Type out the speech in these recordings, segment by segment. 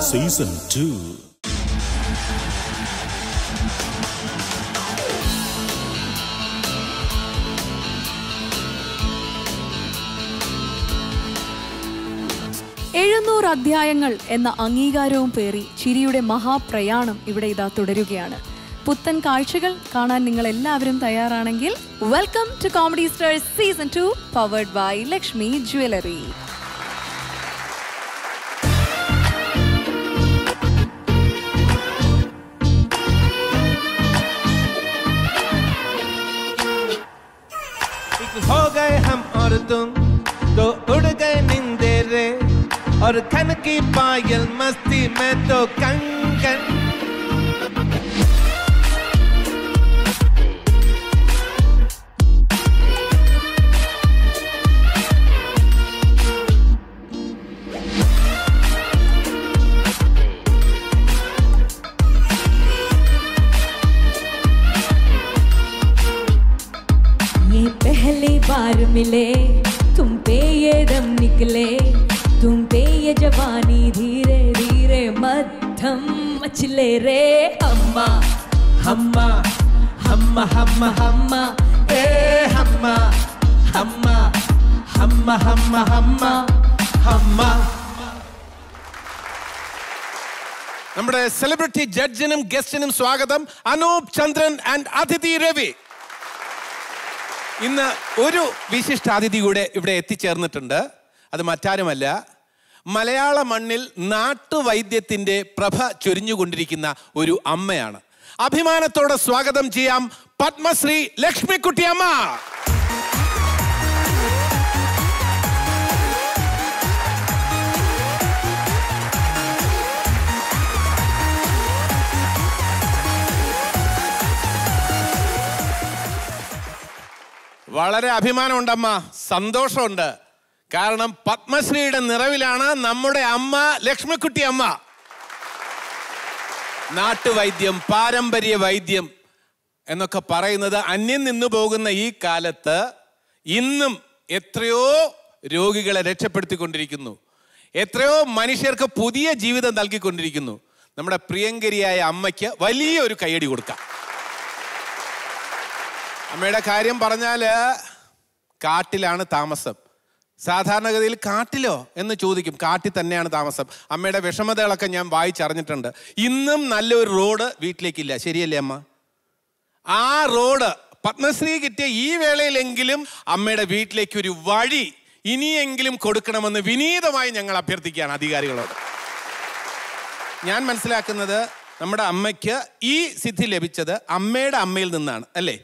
Season two എഴുന്നൂറ് അധ്യായങ്ങൾ എന്ന അംഗീകാരവും പേറി ചിരിയുടെ മഹാപ്രയാണം ഇവിടെ ഇതാ തുടരുകയാണ് പുത്തൻ കാഴ്ചകൾ കാണാൻ നിങ്ങൾ എല്ലാവരും തയ്യാറാണെങ്കിൽ welcome to comedy stars season two powered by Lakshmi jewellery एक हो गए हम और तुम तो उड़ गए निंदेरे और खन की पायल मस्ती में तो कंगन ये पहली बार मिले तुम पे ये दम निकले तुम पे ये जवानी धीरे धीरे मध्यम मचले रे अम्मा हम्मा हम्मा हम्मा अम्मा ए हम्मा हम्मा हम्मा हम्मा हम्मा हम्मा നമ്മുടെ സെലിബ്രിറ്റി ജഡ്ജിനും ഗസ്റ്റിനും സ്വാഗതം അനൂപ് ചന്ദ്രൻ ആൻഡ് അതിഥി രവി ഇന്ന് ഒരു വിശിഷ്ട അതിഥി കൂടെ ഇവിടെ എത്തിച്ചേർന്നിട്ടുണ്ട് അത് മറ്റാരുമല്ല മലയാള മണ്ണിൽ നാട്ടുവൈദ്യത്തിന്റെ പ്രഭ ചൊരിഞ്ഞുകൊണ്ടിരിക്കുന്ന ഒരു അമ്മയാണ് അഭിമാനത്തോടെ സ്വാഗതം ചെയ്യാം പത്മശ്രീ ലക്ഷ്മിക്കുട്ടി അമ്മ വളരെ അഭിമാനമുണ്ടമ്മ സന്തോഷമുണ്ട് കാരണം പത്മശ്രീയുടെ നിറവിലാണ് നമ്മുടെ അമ്മ ലക്ഷ്മിക്കുട്ടി അമ്മ നാട്ടുവൈദ്യം പാരമ്പര്യ വൈദ്യം എന്നൊക്കെ പറയുന്നത് അന്യം നിന്നു പോകുന്ന ഈ കാലത്ത് ഇന്നും എത്രയോ രോഗികളെ രക്ഷപ്പെടുത്തിക്കൊണ്ടിരിക്കുന്നു എത്രയോ മനുഷ്യർക്ക് പുതിയ ജീവിതം നൽകിക്കൊണ്ടിരിക്കുന്നു നമ്മുടെ പ്രിയങ്കരിയായ അമ്മയ്ക്ക് വലിയൊരു കൈയടി കൊടുക്കാം അമ്മയുടെ കാര്യം പറഞ്ഞാല് കാട്ടിലാണ് താമസം സാധാരണഗതിയിൽ കാട്ടിലോ എന്ന് ചോദിക്കും കാട്ടിൽ തന്നെയാണ് താമസം അമ്മയുടെ വിഷമതകളൊക്കെ ഞാൻ വായിച്ചറിഞ്ഞിട്ടുണ്ട് ഇന്നും നല്ലൊരു റോഡ് വീട്ടിലേക്കില്ല ശരിയല്ലേ അമ്മ ആ റോഡ് പത്മശ്രീ കിട്ടിയ ഈ വേളയിലെങ്കിലും അമ്മയുടെ വീട്ടിലേക്ക് ഒരു വഴി ഇനിയെങ്കിലും കൊടുക്കണമെന്ന് വിനീതമായി ഞങ്ങൾ അഭ്യർത്ഥിക്കുകയാണ് അധികാരികളോട് ഞാൻ മനസ്സിലാക്കുന്നത് നമ്മുടെ അമ്മയ്ക്ക് ഈ സിദ്ധി ലഭിച്ചത് അമ്മയുടെ അമ്മയിൽ നിന്നാണ് അല്ലേ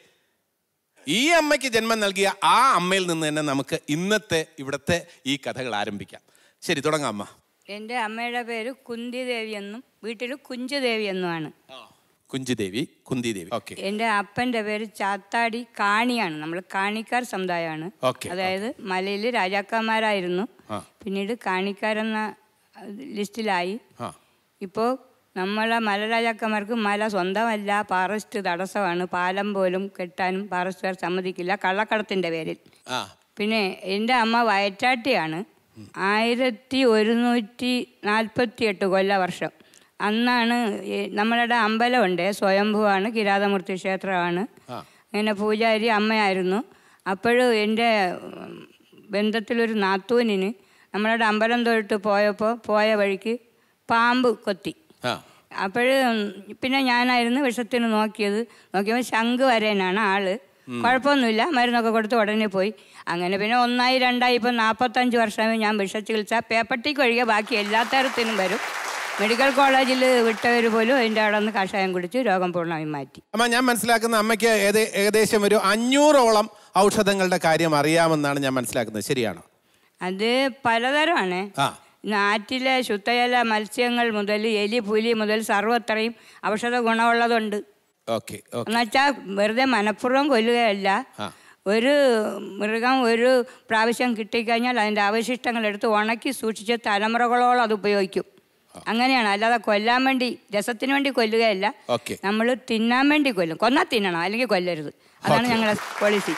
ഈ അമ്മയ്ക്ക് ജന്മം നൽകിയ ആ അമ്മയിൽ നിന്ന് തന്നെ നമുക്ക് ഇന്നത്തെ ഇവിടുത്തെ ഈ കഥകൾ ആരംഭിക്കാം ശരി തുടങ്ങാം അമ്മ എൻ്റെ അമ്മയുടെ പേര് കുന്തിദേവി എന്നും വീട്ടിൽ കുഞ്ചുദേവി എന്നുമാണ് കുഞ്ചുദേവി കുന്തിദേവി ഓക്കെ എൻ്റെ അപ്പൻ്റെ പേര് ചാത്താടി കാണിയാണ് നമ്മൾ കാണിക്കാർ സമുദായമാണ് ഓക്കേ, അതായത് മലയിൽ രാജാക്കന്മാരായിരുന്നു ആ. പിന്നീട് കാണിക്കാരെന്ന ലിസ്റ്റിലായി ആ ഇപ്പോൾ നമ്മളെ മലരാജാക്കന്മാർക്ക് മല സ്വന്തമല്ല ഫോറസ്റ്റ് തടസ്സമാണ് പാലം പോലും കെട്ടാനും ഫോറസ്റ്റുകാർ സമ്മതിക്കില്ല കള്ളക്കടത്തിൻ്റെ പേരിൽ ആ പിന്നെ എൻ്റെ അമ്മ വയറ്റാട്ടിയാണ് ആയിരത്തി ഒരുന്നൂറ്റി നാൽപ്പത്തി എട്ട് കൊല്ല വർഷം അന്നാണ് ഈ നമ്മളുടെ അമ്പലമുണ്ട് സ്വയംഭുവാണ് കിരാതമൂർത്തി ക്ഷേത്രമാണ് ആ. അങ്ങനെ പൂജാരി അമ്മയായിരുന്നു അപ്പോഴും എൻ്റെ ഉം, ബന്ധത്തിലൊരു നാത്തൂനിന് നമ്മളുടെ അമ്പലം തൊട്ട് പോയപ്പോൾ പോയ വഴിക്ക് പാമ്പ് കൊത്തി ആ അപ്പോഴും പിന്നെ ഞാനായിരുന്നു വിഷത്തിന് നോക്കിയത് നോക്കിയപ്പോൾ ശംഖ് വരേനാണ് ആള് കുഴപ്പമൊന്നുമില്ല മരുന്നൊക്കെ കൊടുത്ത് ഉടനെ പോയി അങ്ങനെ പിന്നെ ഒന്നായി രണ്ടായി ഇപ്പം നാൽപ്പത്തഞ്ച് വർഷമായി ഞാൻ വിഷച്ചികിത്സ പേപ്പട്ടിക്ക് ഒഴികെ ബാക്കി എല്ലാ തരത്തിനും വരും മെഡിക്കൽ കോളേജിൽ വിട്ടവർ പോലും അതിൻ്റെ അവിടെ നിന്ന് കഷായം കുടിച്ച് രോഗം പൂർണ്ണമായും മാറ്റി അമ്മ ഞാൻ മനസ്സിലാക്കുന്ന അമ്മയ്ക്ക് ഏത് ഏകദേശം ഒരു അഞ്ഞൂറോളം ഔഷധങ്ങളുടെ കാര്യം അറിയാമെന്നാണ് ഞാൻ മനസ്സിലാക്കുന്നത് ശരിയാണോ അത് പലതരമാണ് ആ നാട്ടിലെ ശുദ്ധജല മത്സ്യങ്ങൾ മുതൽ എലി പുലി മുതൽ സർവ്വത്രയും ഔഷധ ഗുണമുള്ളതുണ്ട് ഓക്കെ ഓക്കെ എന്നുവെച്ചാൽ വെറുതെ മനഃപൂർവ്വം കൊല്ലുകയല്ല ആ. ഒരു മൃഗം ഒരു പ്രാവശ്യം കിട്ടിക്കഴിഞ്ഞാൽ അതിൻ്റെ അവശിഷ്ടങ്ങൾ എടുത്ത് ഉണക്കി സൂക്ഷിച്ച് തലമുറകളോളം അത് ഉപയോഗിക്കും അങ്ങനെയാണ് അല്ലാതെ കൊല്ലാൻ വേണ്ടി രസത്തിന് വേണ്ടി കൊല്ലുകയല്ല ഓക്കെ നമ്മൾ തിന്നാൻ വേണ്ടി കൊല്ലും കൊന്നാൽ തിന്നണം അല്ലെങ്കിൽ കൊല്ലരുത് അതാണ് ഓക്കേ. ഞങ്ങളുടെ പോളിസി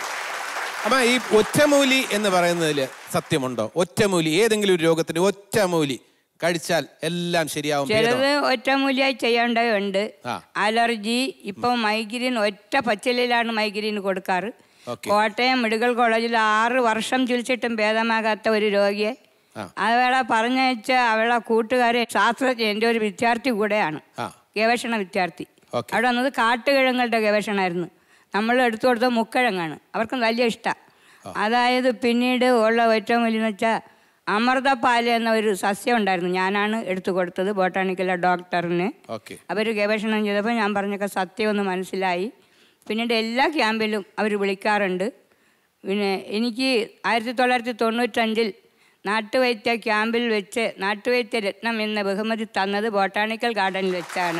അമ്മ ഈ ഒറ്റമൂലി എന്ന് പറയുന്നതിൽ സത്യമുണ്ടോ ഒറ്റമൂലി ഏതെങ്കിലും ഒരു രോഗത്തിന് ഒറ്റമൂലി കഴിച്ചാൽ എല്ലാം ശരിയാവും ഭേദമാവും. ചിലത് ഒറ്റമൂലിയായി ചെയ്യേണ്ടതുണ്ട് ആ. അലർജി ഇപ്പം മൈഗ്രീൻ ഒറ്റ പച്ചിലയിലാണ് മൈഗ്രീൻ കൊടുക്കാറ് ഓക്കെ. കോട്ടയം മെഡിക്കൽ കോളേജിൽ ആറ് വർഷം ചികിത്സിച്ചിട്ടും ഭേദമാകാത്ത ഒരു രോഗിയെ ആ. അവളെ പറഞ്ഞയച്ച അവളെ കൂട്ടുകാരെ ശാസ്ത്രജ്ഞ എൻ്റെ ഒരു വിദ്യാർത്ഥി കൂടെയാണ് ആ. ഗവേഷണ വിദ്യാർത്ഥി ഓക്കെ. അവിടെ വന്നത് കാട്ടുകിഴങ്ങളുടെ ഗവേഷണമായിരുന്നു നമ്മൾ എടുത്തു കൊടുത്ത മുക്കിഴങ്ങാണ് അവർക്കും വലിയ ഇഷ്ടമാണ് അതായത് പിന്നീട് ഉള്ള ഏറ്റവും വലിയെന്ന് വെച്ചാൽ അമൃതപാല് എന്ന ഒരു സസ്യം ഉണ്ടായിരുന്നു ഞാനാണ് എടുത്തു കൊടുത്തത് ബോട്ടാണിക്കല ഡോക്ടറിന് ഓക്കെ അവർ ഗവേഷണം ചെയ്തപ്പോൾ ഞാൻ പറഞ്ഞൊക്കെ സത്യമൊന്ന് മനസ്സിലായി പിന്നീട് എല്ലാ ക്യാമ്പിലും അവർ വിളിക്കാറുണ്ട് പിന്നെ എനിക്ക് ആയിരത്തി തൊള്ളായിരത്തി തൊണ്ണൂറ്റഞ്ചിൽ നാട്ടുവൈദ്യ ക്യാമ്പിൽ വെച്ച് നാട്ടുവൈദ്യ രത്നം എന്ന ബഹുമതി തന്നത് ബോട്ടാണിക്കൽ ഗാർഡനിൽ വെച്ചാണ്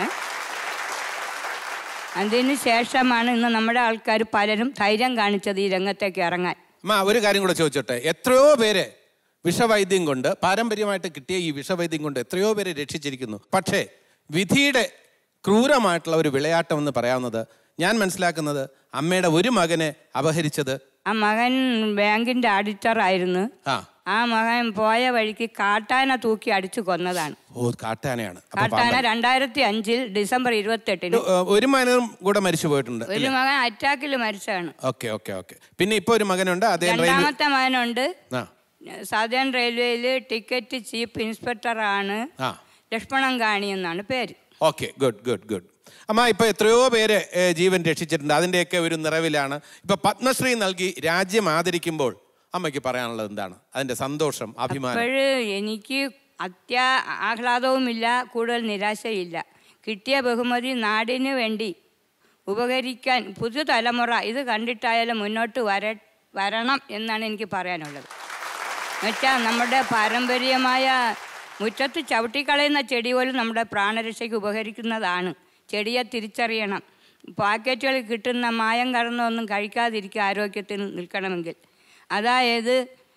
അതിന് ശേഷമാണ് ഇന്ന് നമ്മുടെ ആൾക്കാർ പലരും ധൈര്യം കാണിച്ചത് ഈ രംഗത്തേക്ക് ഇറങ്ങാൻ അമ്മ ഒരു കാര്യം കൂടെ ചോദിച്ചോട്ടെ എത്രയോ പേര് വിഷവൈദ്യം കൊണ്ട് പാരമ്പര്യമായിട്ട് കിട്ടിയ ഈ വിഷവൈദ്യം കൊണ്ട് എത്രയോ പേരെ രക്ഷിച്ചിരിക്കുന്നു പക്ഷേ വിധിയുടെ ക്രൂരമായിട്ടുള്ള ഒരു വിളയാട്ടം എന്ന് പറയാവുന്നത് ഞാൻ മനസ്സിലാക്കുന്നത് അമ്മയുടെ ഒരു മകനെ അപഹരിച്ചത് ആ മകൻ ബാങ്കിൻ്റെ ഓഡിറ്റർ ആയിരുന്നു ആ ആ മകൻ പോയ വഴിക്ക് കാട്ടാന തൂക്കി അടിച്ചു കൊന്നതാണ് ഓ കാട്ടാനയാണ് അപ്പൊ കാട്ടാന പാമ്പൻ. രണ്ടായിരത്തി അഞ്ചിൽ ഡിസംബർ ഇരുപത്തെട്ടിന് ഒരു, ഏ, ഒരു മകനും കൂടെ മരിച്ചു പോയിട്ടുണ്ട് ഒരു മകൻ അറ്റാക്കിൽ മരിച്ചതാണ് ഓക്കെ ഓക്കെ ഓക്കെ പിന്നെ ഇപ്പൊ ഒരു മകനുണ്ട് അതേ റെയിൽവേ രണ്ടാമത്തെ മകനുണ്ട് ആ സദേൺ റെയിൽവേയിൽ ടിക്കറ്റ് ചീഫ് ഇൻസ്പെക്ടറാണ് ആ ലക്ഷ്മണൻ കാണി എന്നാണ് പേര് ഓക്കെ ഗുഡ് ഗുഡ് ഗുഡ് അമ്മ ഇപ്പൊ എത്രയോ പേര് ഏ, ജീവൻ രക്ഷിച്ചിട്ടുണ്ട് അതിൻ്റെയൊക്കെ ഒരു നിറവിലാണ് ഇപ്പൊ പത്മശ്രീ നൽകി രാജ്യം ആദരിക്കുമ്പോൾ അമ്മയ്ക്ക് പറയാനുള്ളത് എന്താണ് അതിന്റെ സന്തോഷം അഭിമാനം അപ്പോഴ് എനിക്ക് അത്യാ ആഹ്ലാദവുമില്ല കൂടുതൽ നിരാശയില്ല കിട്ടിയ ബഹുമതി നാടിന് വേണ്ടി ഉപകരിക്കാൻ പുതുതലമുറ ഇത് കണ്ടിട്ടായാലും മുന്നോട്ട് വര വരണം എന്നാണ് എനിക്ക് പറയാനുള്ളത് എന്നുവെച്ചാൽ നമ്മുടെ പാരമ്പര്യമായ മുറ്റത്ത് ചവിട്ടിക്കളയുന്ന ചെടി പോലും നമ്മുടെ പ്രാണരക്ഷയ്ക്ക് ഉപകരിക്കുന്നതാണ് ചെടിയെ തിരിച്ചറിയണം പാക്കറ്റുകളിൽ കിട്ടുന്ന മായം കടന്നൊന്നും കഴിക്കാതിരിക്കുക ആരോഗ്യത്തിന് നിൽക്കണമെങ്കിൽ അതായത്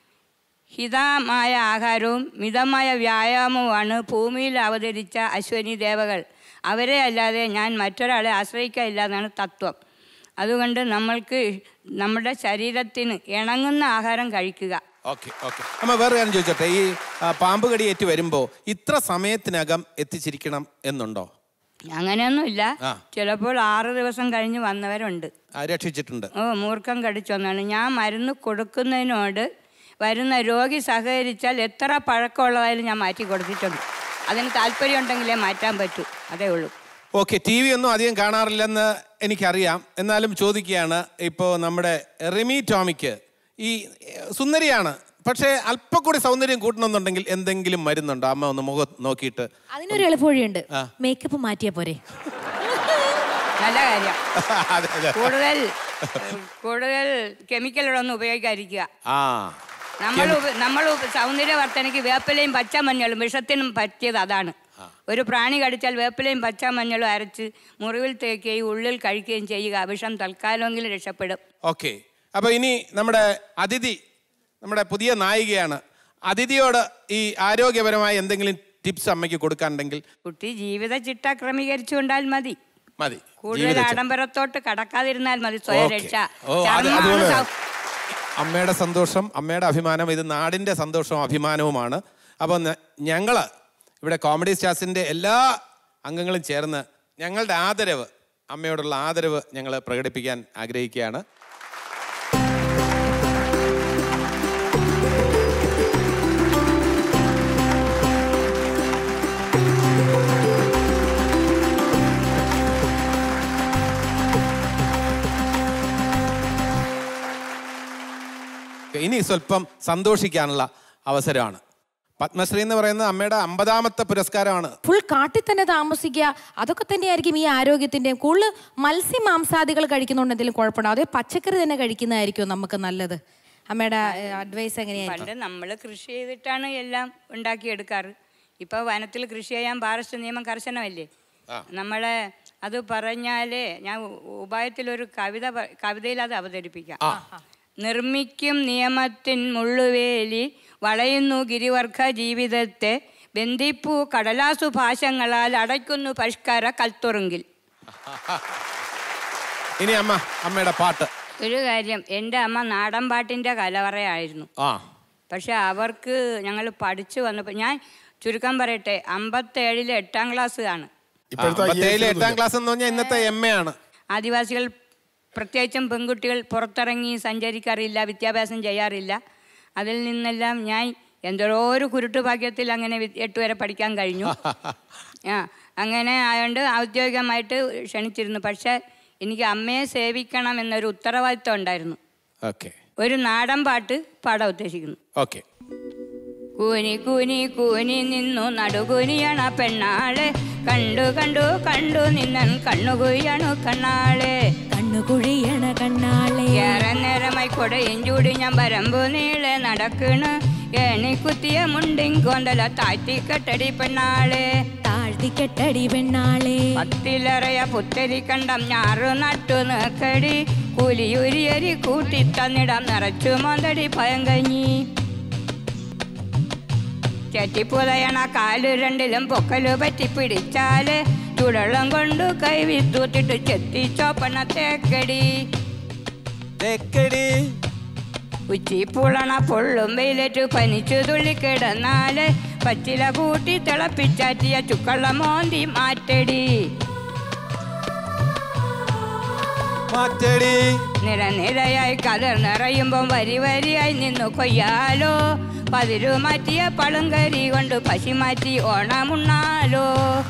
ഹിതമായ ആഹാരവും മിതമായ വ്യായാമവുമാണ് ഭൂമിയിൽ അവതരിച്ച അശ്വനി ദേവകൾ അവരെ അല്ലാതെ ഞാൻ മറ്റൊരാളെ ആശ്രയിക്കാനില്ല എന്നാണ് തത്വം അതുകൊണ്ട് നമ്മൾക്ക് നമ്മുടെ ശരീരത്തിന് ഇണങ്ങുന്ന ആഹാരം കഴിക്കുക ഓക്കെ ഓക്കെ അമ്മ വേറെ കാര്യം ചോദിച്ചോട്ടെ ഈ ആ, പാമ്പ് കടിയേറ്റ് വരുമ്പോൾ ഇത്ര സമയത്തിനകം എത്തിച്ചിരിക്കണം എന്നുണ്ടോ അങ്ങനെയൊന്നുമില്ല ആ. ചിലപ്പോൾ ആറ് ദിവസം കഴിഞ്ഞ് വന്നവരുണ്ട് ആ, രക്ഷിച്ചിട്ടുണ്ട് ഓ മൂർഖം കടിച്ചൊന്നാണ് ഞാൻ മരുന്ന് കൊടുക്കുന്നതിനോട് വരുന്ന രോഗി സഹകരിച്ചാൽ എത്ര പഴക്കമുള്ളതായാലും ഞാൻ മാറ്റി കൊടുത്തിട്ടുണ്ട് അതിന് താല്പര്യമുണ്ടെങ്കിലേ മാറ്റാൻ പറ്റൂ അതേ ഉള്ളൂ ഓക്കെ ടി വി ഒന്നും അധികം കാണാറില്ലെന്ന് എനിക്കറിയാം എന്നാലും ചോദിക്കുകയാണ് ഇപ്പോൾ നമ്മുടെ റിമി ടോമിക്ക് ഈ ഏഹ്, സുന്ദരിയാണ് പക്ഷേ അല്പം കൂടി സൗന്ദര്യം കൂട്ടണമെന്നുണ്ടെങ്കിൽ എന്തെങ്കിലും മരുന്നുണ്ടോ അമ്മ ഒന്ന് മുഖം നോക്കിയിട്ട് അതിനൊരു എളുപ്പവഴിയുണ്ട് ആ. മേക്കപ്പ് മാറ്റിയാ പോരെ നല്ല കാര്യം അതെ അതെ കൂടുതൽ കൂടുതൽ കെമിക്കലുകളൊന്നും ഉപയോഗിക്കാതിരിക്കുക ആ നമ്മൾ ഉപ- നമ്മൾ ഉപ- സൗന്ദര്യവർദ്ധനയ്ക്ക് വേപ്പിലയും പച്ചമഞ്ഞളും വിഷത്തിനും പറ്റിയത് അതാണ് ഒരു പ്രാണി കടിച്ചാൽ വേപ്പിലയും പച്ചമഞ്ഞളും അരച്ച് മുറിവിൽ തേക്കുകയും ഉള്ളിൽ കഴിക്കുകയും ചെയ്യുക വിഷം തൽക്കാലമെങ്കിലും രക്ഷപ്പെടും ഓക്കെ അപ്പൊ ഇനി നമ്മുടെ അതിഥി നമ്മുടെ പുതിയ നായികയാണ് അതിഥിയോട് ഈ ആരോഗ്യപരമായ എന്തെങ്കിലും ടിപ്സ് അമ്മയ്ക്ക് കൊടുക്കാനുണ്ടെങ്കിൽ കുട്ടി ജീവിത ചിട്ട ക്രമീകരിച്ചു കൊണ്ടാൽ മതി മതി കൂടുതൽ ജീവിതത്തിൽ. ആഡംബരത്തോട്ട് കടക്കാതിരുന്നാൽ മതി സ്വയം ഓക്കേ. രക്ഷ ഓ, അത് ചർമ്മമാണ് അതുപോലെ സൗ- അമ്മയുടെ സന്തോഷം അമ്മയുടെ അഭിമാനം ഇത് നാടിൻ്റെ സന്തോഷവും അഭിമാനവുമാണ് അപ്പോൾ ഞങ്ങൾ ഇവിടെ കോമഡി സ്റ്റാർസിൻ്റെ എല്ലാ അംഗങ്ങളും ചേർന്ന് ഞങ്ങളുടെ ആദരവ് അമ്മയോടുള്ള ആദരവ് ഞങ്ങൾ പ്രകടിപ്പിക്കാൻ ആഗ്രഹിക്കുകയാണ് ഇനി സ്വല്പം സന്തോഷിക്കാനുള്ള അവസരമാണ് പത്മശ്രീ എന്ന് പറയുന്നത് അമ്മയുടെ അമ്പതാമത്തെ പുരസ്കാരമാണ് ഫുൾ കാട്ടിൽ തന്നെ താമസിക്കുക അതൊക്കെ തന്നെയായിരിക്കും ഈ ആരോഗ്യത്തിന്റെയും കൂടുതൽ മത്സ്യ മാംസാദികൾ കഴിക്കുന്നുണ്ട് എന്തെങ്കിലും കുഴപ്പമുണ്ടോ അതോ പച്ചക്കറി തന്നെ കഴിക്കുന്നതായിരിക്കും നമുക്ക് നല്ലത് അമ്മയുടെ അഡ്വൈസ് എങ്ങനെയായിരിക്കും പണ്ട് നമ്മൾ കൃഷി ചെയ്തിട്ടാണ് എല്ലാം ഉണ്ടാക്കിയെടുക്കാറ് ഇപ്പോൾ വനത്തിൽ കൃഷി ചെയ്യാൻ പാറസ്റ്റ് നിയമം കർശനമല്ലേ നമ്മളെ അത് പറഞ്ഞാലേ ഞാൻ ഉ- ഉപായത്തിലൊരു കവിത പ- കവിതയിൽ അത് അവതരിപ്പിക്കാം നിർമ്മിക്കും നിയമത്തിൻ മുള്ളുവേലി വളയുന്നു ഗിരിവർഗ ജീവിതത്തെ ബന്ധിപ്പു കടലാസു ഭാഷങ്ങളാൽ അടയ്ക്കുന്നു പരിഷ്കാര കൽത്തുറുങ്കിൽ ഇനി അമ്മ അമ്മയുടെ പാട്ട് ഒരു കാര്യം എൻ്റെ അമ്മ നാടൻ പാട്ടിൻ്റെ കലവറയായിരുന്നു ആ പക്ഷെ അവർക്ക് ഞങ്ങൾ പഠിച്ചു വന്നപ്പോൾ ഞാൻ ചുരുക്കം പറയട്ടെ അമ്പത്തേഴിലെ എട്ടാം ക്ലാസ് ആണ് ഇപ്പോഴത്തെ അമ്പത്തേഴിലെ IAS എട്ടാം ക്ലാസ് എന്ന് പറഞ്ഞാൽ ഇന്നത്തെ എം എ ആണ് ആദിവാസികൾ പ്രത്യേകിച്ചും പെൺകുട്ടികൾ പുറത്തിറങ്ങി സഞ്ചരിക്കാറില്ല വിദ്യാഭ്യാസം ചെയ്യാറില്ല അതിൽ നിന്നെല്ലാം ഞാൻ എന്തോരോ ഒരു കുരുട്ടുഭാഗ്യത്തിൽ അങ്ങനെ വി- എട്ട് വരെ പഠിക്കാൻ കഴിഞ്ഞു ആ അങ്ങനെ ആയതുകൊണ്ട് ഔദ്യോഗികമായിട്ട് ക്ഷണിച്ചിരുന്നു പക്ഷേ എനിക്ക് അമ്മയെ സേവിക്കണം എന്നൊരു ഉത്തരവാദിത്വം ഉണ്ടായിരുന്നു ഓക്കെ ഒരു നാടൻ പാട്ട് പാടാൻ ഉദ്ദേശിക്കുന്നു ഓക്കെ കൂനി കൂനി കൂനി നിന്നു നടുകുനിയണ പെണ്ണാളെ കണ്ടു കണ്ടു കണ്ടു നിന്നൻ കണ്ണുകുയ്യണു കണ്ണാളെ കണ്ണുകുഴിയണ കണ്ണാളെ ഏറെ നേരമായി കൊടയും ചൂടി ഞാൻ വരമ്പു നീളെ നടക്കണ് ഏണി കുത്തിയ മുണ്ടിങ്കോന്തല താഴ്ത്തി കെട്ടടി പെണ്ണാളെ താഴ്ത്തി കെട്ടടി പെണ്ണാളെ പത്തിലറയ പുത്തരി കണ്ടം ഞാറു നട്ടു നിക്കടി കൂലിയുരിയരി കൂട്ടി തന്നിടം നിറച്ചു മോന്തടി ഭയം കഞ്ഞി ചെറ്റിപ്പുതയണ കാലു രണ്ടിലും പൊക്കലു പറ്റി പിടിച്ചാല് ചുടളം കൊണ്ടു കൈ വിത്തൂത്തിട്ട് ചെത്തി ചോപ്പണ തേക്കടി ഉച്ചി പുളണ പൊള്ളും വെയിലേറ്റു പനിച്ചു തുള്ളിക്കിടന്നാല് പച്ചില കൂട്ടി തിളപ്പിച്ചാറ്റിയ ചുക്കള്ള മോന്തി മാറ്റടി മാറ്റടി നിരനിരയായി കതിർ നിറയുമ്പം വരി വരിയായി നിന്നു കൊയ്യാലോ പതിരു മാറ്റിയ പളുങ്കരി കൊണ്ട് പശി മാറ്റി ഓണമുണ്ണാലോ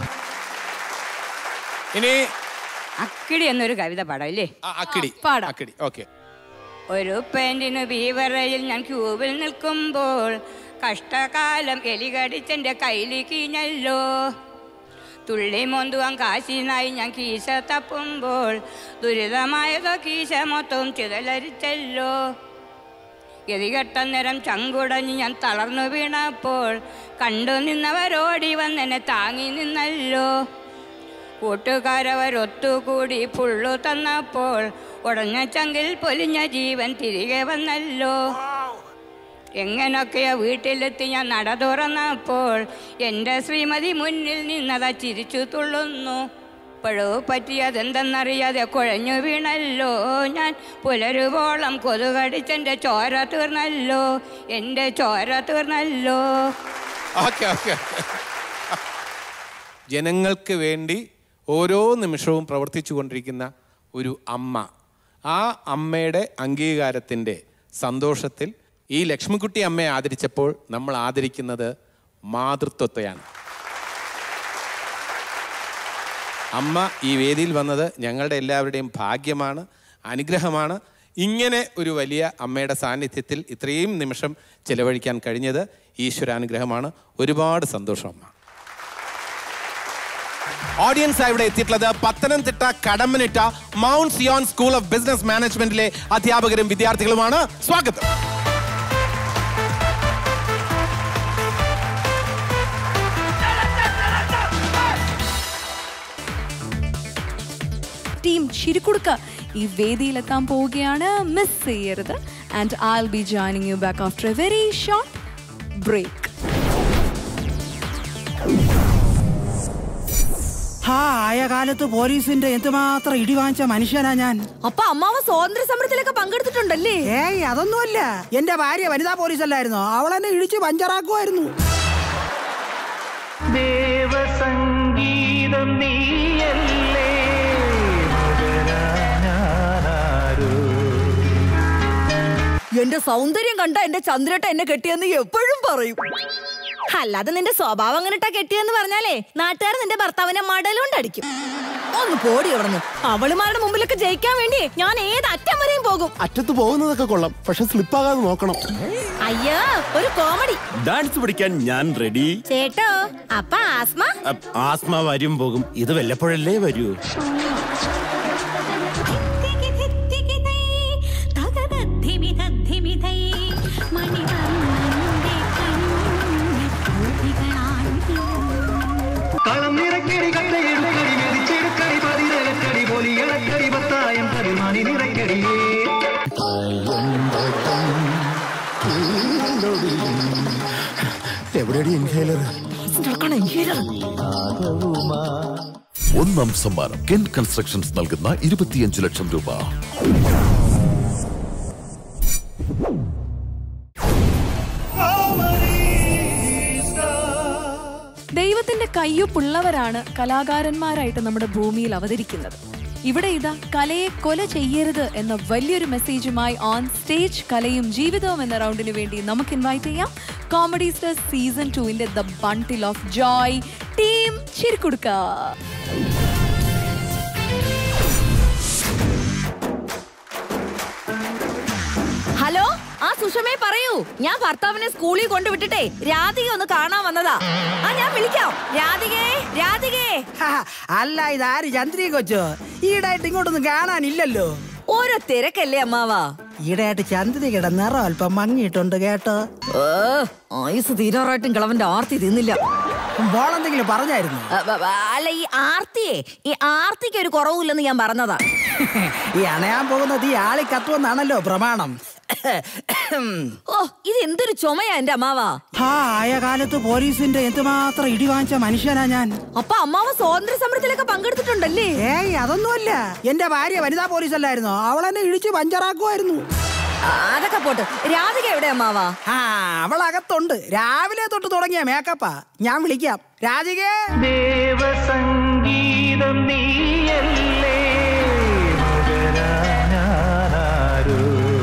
ഇനി അക്കിടി എന്നൊരു കവിത പാടാം ആ, അക്കിടി പാടാം. അക്കിടി ഓക്കെ ഒരു പെൻറ്റിന് ബീവറയിൽ ഞാൻ ക്യൂവിൽ നിൽക്കുമ്പോൾ കഷ്ടകാലം എലികടിച്ചെൻ്റെ കയ്യിൽ കീഞ്ഞല്ലോ തുള്ളി മൊന്തുവാൻ കാശിനായി ഞാൻ കീശ തപ്പുമ്പോൾ ദുരിതമായതോ കീശ മൊത്തവും ചിതലരിച്ചല്ലോ ഗതികെട്ട നേരം ചങ്കുടഞ്ഞ് ഞാൻ തളർന്നു വീണപ്പോൾ കണ്ടു നിന്നവരോടി വന്നെന്നെ താങ്ങി നിന്നല്ലോ കൂട്ടുകാരവരൊത്തുകൂടി പുള്ളു തന്നപ്പോൾ ഉടഞ്ഞ ചങ്കിൽ പൊലിഞ്ഞ ജീവൻ തിരികെ വന്നല്ലോ എങ്ങനൊക്കെയോ വീട്ടിലെത്തി ഞാൻ നട തുറന്നപ്പോൾ എൻ്റെ ശ്രീമതി മുന്നിൽ നിന്നതാ ചിരിച്ചു തുള്ളുന്നു ഇപ്പോഴോ പറ്റിയതെന്തെന്നറിയാതെ കുഴഞ്ഞു വീണല്ലോ ഞാൻ പുലരുവോളം കൊതുകടിച്ചെൻ്റെ ചോര തീർന്നല്ലോ എൻ്റെ ചോര തീർന്നല്ലോ ഓക്കെ ഓക്കെ ജനങ്ങൾക്ക് വേണ്ടി ഓരോ നിമിഷവും പ്രവർത്തിച്ചു കൊണ്ടിരിക്കുന്ന ഒരു അമ്മ ആ അമ്മയുടെ അംഗീകാരത്തിൻ്റെ സന്തോഷത്തിൽ ഈ ലക്ഷ്മിക്കുട്ടി അമ്മയെ ആദരിച്ചപ്പോൾ നമ്മൾ ആദരിക്കുന്നത് മാതൃത്വത്തെയാണ് അമ്മ ഈ വേദിയിൽ വന്നത് ഞങ്ങളുടെ എല്ലാവരുടെയും ഭാഗ്യമാണ് അനുഗ്രഹമാണ് ഇങ്ങനെ ഒരു വലിയ അമ്മയുടെ സാന്നിധ്യത്തിൽ ഇത്രയും നിമിഷം ചെലവഴിക്കാൻ കഴിഞ്ഞത് ഈശ്വരാനുഗ്രഹമാണ് ഒരുപാട് സന്തോഷം അമ്മ ഓഡിയൻസ് ഇവിടെ എത്തിയിട്ടുള്ളത് Pathanamthitta Kadambanitta mount Zion school of business മാനേജ്മെന്റിലെ അധ്യാപകരും വിദ്യാർത്ഥികളുമാണ് സ്വാഗതം ടീം ചിരിക്കുടുക്ക ഈ വേദിയിലെത്താൻ പോവുകയാണ് മിസ് ചെയ്യരുത് and I be joining you back after a very short break ഹാ ആയ കാലത്ത് പോലീസിന്റെ എന്തുമാത്രം ഇടി വാങ്ങിച്ച മനുഷ്യനാ ഞാൻ അപ്പൊ അമ്മാവ സ്വാതന്ത്ര്യ സമരത്തിലൊക്കെ പങ്കെടുത്തിട്ടുണ്ടല്ലേ ഏയ് അതൊന്നുമല്ല എന്റെ ഭാര്യ വനിതാ പോലീസ് അല്ലായിരുന്നോ അവളെന്നെ ഇടിച്ച് പഞ്ചറാക്കുമായിരുന്നു ദേവസംഗീതം നീയല്ലേ മകരാനാരോ എന്റെ സൗന്ദര്യം കണ്ട എന്റെ ചന്ദ്രേട്ട എന്നെ കെട്ടിയെന്ന് എപ്പോഴും പറയും അല്ലാതെ നിന്റെ സ്വഭാവം അങ്ങനെട്ടാ കെട്ടിയെന്ന് പറഞ്ഞാലേ നാട്ടുകാർ നിന്റെ ഭർത്താവിനെ മടലുകൊണ്ട് അടിക്കും ഒന്ന് പോടി അവിടുന്ന് അവളുമാരുടെ മുമ്പിലൊക്കെ ജയിക്കാൻ വേണ്ടി ഞാൻ ഏത് അറ്റം വരെയും പോകും അറ്റത്ത് പോകുന്നതൊക്കെ കൊള്ളാം പക്ഷെ സ്ലിപ്പാകാതെ നോക്കണം അയ്യോ ഒരു കോമഡി ഡാൻസ് പഠിക്കാൻ ഞാൻ റെഡി ചേട്ടോ അപ്പ ആസ്മ അപ്പ് ആസ്മ വരും പോകും ഇത് വല്ലപ്പോഴല്ലേ വരൂ കളം നിറക്കടി കട്ടയെടുക്കടി മെതിച്ചെടുക്കടി പതിരലക്കടി പൊലിയളക്കടി പത്തായം പരിമാണി നിറക്കടിയേ എവിടെയാണ് ഇൻഹേലർ ഒന്നാം സമ്മാനം കെൻ കൺസ്ട്രക്ഷൻസ് നൽകുന്ന ഇരുപത്തിയഞ്ച് ലക്ഷം രൂപ കയ്യൊപ്പുള്ളവരാണ് കലാകാരന്മാരായിട്ട് നമ്മുടെ ഭൂമിയിൽ അവതരിക്കുന്നത് ഇവിടെ ഇതാ കലയെ കൊല ചെയ്യരുത് എന്ന വലിയൊരു മെസ്സേജുമായി ഓൺ സ്റ്റേജ് കലയും ജീവിതവും എന്ന റൗണ്ടിന് വേണ്ടി നമുക്ക് ഇൻവൈറ്റ് ചെയ്യാം കോമഡി സ്റ്റാർ സീസൺ ടുവിന്റെ the bundle of joy team ചിരിക്കുടുക്ക ഹലോ ആ സുഷമേ പറയൂ ഞാൻ ഭർത്താവിനെ സ്കൂളിൽ കൊണ്ടുവിട്ടിട്ടേ രാധിക ഒന്ന് കാണാൻ വന്നതാ ആ ഞാൻ വിളിക്കാം രാധികേ രാധികേ ഹാ, അല്ല ഇതാര് ചന്ദ്രീ കൊച്ചോ ഈടായിട്ട് ഇങ്ങോട്ടൊന്നും കാണാനില്ലല്ലോ ഓരോ തിരക്കല്ലേ അമ്മാവാ ഈടായിട്ട് ചന്ദ്രികയുടെ നിറം അല്പം മങ്ങിയിട്ടുണ്ട് കേട്ടോ ഓ ആയുസ് തീരാറായിട്ടും കിളവന്റെ ആർത്തി തിന്നില്ല മോളെന്തെങ്കിലും പറഞ്ഞായിരുന്നു അ, ബ, ബ, അല്ല ഈ ആർത്തിയെ ഈ ആർത്തിക്ക് ഒരു കുറവില്ലെന്ന് ഞാൻ പറഞ്ഞതാ ഈ അണയാൻ പോകുന്നത് ഈ ആളി കത്തുവെന്നാണല്ലോ പ്രമാണം ഓ ഇത് എന്തൊരു ചുമയാ എന്റെ അമ്മാവാ ആ ആയ കാലത്ത് പോലീസിന്റെ എന്തുമാത്രം ഇടിവാങ്ങിച്ച മനുഷ്യനാ ഞാൻ അപ്പൊ അമ്മാവ സ്വാതന്ത്ര്യ സമരത്തിലൊക്കെ പങ്കെടുത്തിട്ടുണ്ടല്ലേ ഏയ് അതൊന്നുമല്ല എന്റെ ഭാര്യ വനിതാ പോലീസ് അല്ലായിരുന്നോ അവളെന്നെ ഇടിച്ച് പഞ്ചറാക്കുമായിരുന്നു ആ, അതൊക്കെ പോട്ട് രാധിക എവിടെ അമ്മാവാ ആ അവളകത്തുണ്ട് രാവിലെ തൊട്ട് തുടങ്ങിയ മേക്കപ്പാ ഞാൻ വിളിക്കാം രാധികേ ദേവസംഗീതം നീയല്ലേ മകരാനാരോ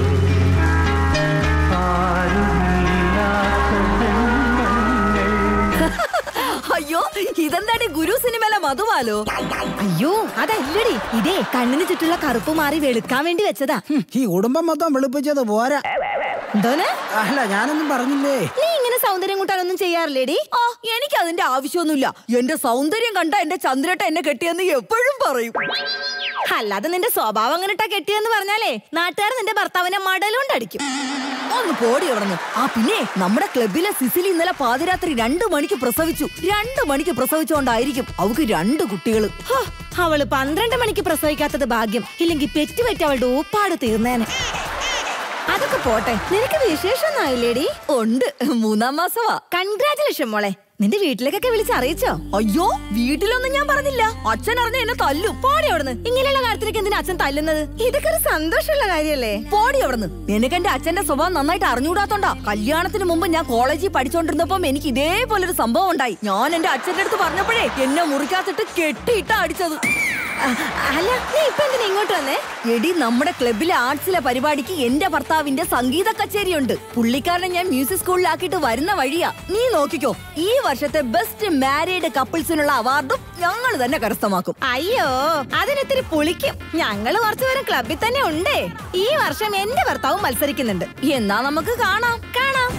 അയ്യോ ഇതെന്താടി ഗുരു സിനിമയിലെ മധുവാലോ അയ്യോ അതല്ലടി ഇതേ കണ്ണിന് ചുറ്റുള്ള കറുപ്പ് മാറി വെളുക്കാൻ വേണ്ടി വെച്ചതാ ഹും, ഈ കുടുംബം മൊത്തം വെളുപ്പിച്ചത് പോരാ എന്തോന്ന് അല്ല ഞാനൊന്നും പറഞ്ഞില്ലേ നീ ഇങ്ങനെ സൗന്ദര്യം കൂട്ടാനൊന്നും ചെയ്യാറില്ലേടി ആ എനിക്ക് അതിന്റെ ആവശ്യമൊന്നുമില്ല എന്റെ സൗന്ദര്യം കണ്ട എന്റെ ചന്ദ്രേട്ട എന്നെ കെട്ടിയെന്ന് എപ്പോഴും പറയും അല്ലാതെ നിന്റെ സ്വഭാവം അങ്ങനെട്ടാ കെട്ടിയെന്ന് പറഞ്ഞാലേ നാട്ടുകാർ നിന്റെ ഭർത്താവിനെ മടലുകൊണ്ട് അടിക്കും ഒന്ന് പോടി അവിടുന്ന് ആ പിന്നെ നമ്മുടെ ക്ലബിലെ സിസിലി ഇന്നലെ പാതിരാത്രി രണ്ടു മണിക്ക് പ്രസവിച്ചു രണ്ടു മണിക്ക് പ്രസവിച്ചോണ്ടായിരിക്കും അവക്ക് രണ്ട് കുട്ടികള് ഹോ, അവള് പന്ത്രണ്ട് മണിക്ക് പ്രസവിക്കാത്തത് ഭാഗ്യം ഇല്ലെങ്കിൽ പെറ്റുപറ്റി അവളുടെ ഊപ്പാട് തീർന്നേനെ അതൊക്കെ പോട്ടെ നിനക്ക് വിശേഷം ആയില്ലേടി ഉണ്ട് മൂന്നാം മാസമാ കൺഗ്രാറ്റുലേഷൻ മോളെ നിന്റെ വീട്ടിലേക്കൊക്കെ വിളിച്ചറിയിച്ചോ അയ്യോ വീട്ടിലൊന്നും ഞാൻ പറഞ്ഞില്ല അച്ഛൻ അറിഞ്ഞ എന്നെ തല്ലും പോടി അവിടുന്ന് ഇങ്ങനെയുള്ള കാര്യത്തിലേക്ക് എന്തിനാ അച്ഛൻ തല്ലുന്നത് ഇതൊക്കെ ഒരു സന്തോഷമുള്ള കാര്യല്ലേ പോടി അവിടുന്ന് നിനക്ക് എന്റെ അച്ഛന്റെ സ്വഭാവം നന്നായിട്ട് അറിഞ്ഞുകൂടാത്തോണ്ടാ കല്യാണത്തിന് മുമ്പ് ഞാൻ കോളേജിൽ പഠിച്ചോണ്ടിരുന്നപ്പം എനിക്ക് ഇതേപോലൊരു സംഭവം ഉണ്ടായി ഞാൻ എന്റെ അച്ഛന്റെ അടുത്ത് പറഞ്ഞപ്പോഴേ എന്നെ മുറിക്കാത്തിട്ട് കെട്ടിയിട്ടാ അടിച്ചത് അ- അല്ല നീ ഇപ്പൊ എന്തിനാ ഇങ്ങോട്ട് വന്നേ എടി നമ്മുടെ ക്ലബിലെ ആർട്സിലെ പരിപാടിക്ക് എന്റെ ഭർത്താവിന്റെ സംഗീത കച്ചേരിയുണ്ട് പുള്ളിക്കാരനെ ഞാൻ മ്യൂസിക് സ്കൂളിലാക്കിയിട്ട് വരുന്ന വഴിയാ നീ നോക്കിക്കോ ഈ വർഷത്തെ ബെസ്റ്റ് മാരീഡ് കപ്പിൾസിനുള്ള അവാർഡും ഞങ്ങൾ തന്നെ കരസ്ഥമാക്കും അയ്യോ അതിനിത്തിരി പുളിക്കും ഞങ്ങള് കുറച്ചുപേരും ക്ലബിൽ തന്നെ ഉണ്ടേ ഈ വർഷം എന്റെ ഭർത്താവും മത്സരിക്കുന്നുണ്ട് എന്നാ നമുക്ക് കാണാം കാണാം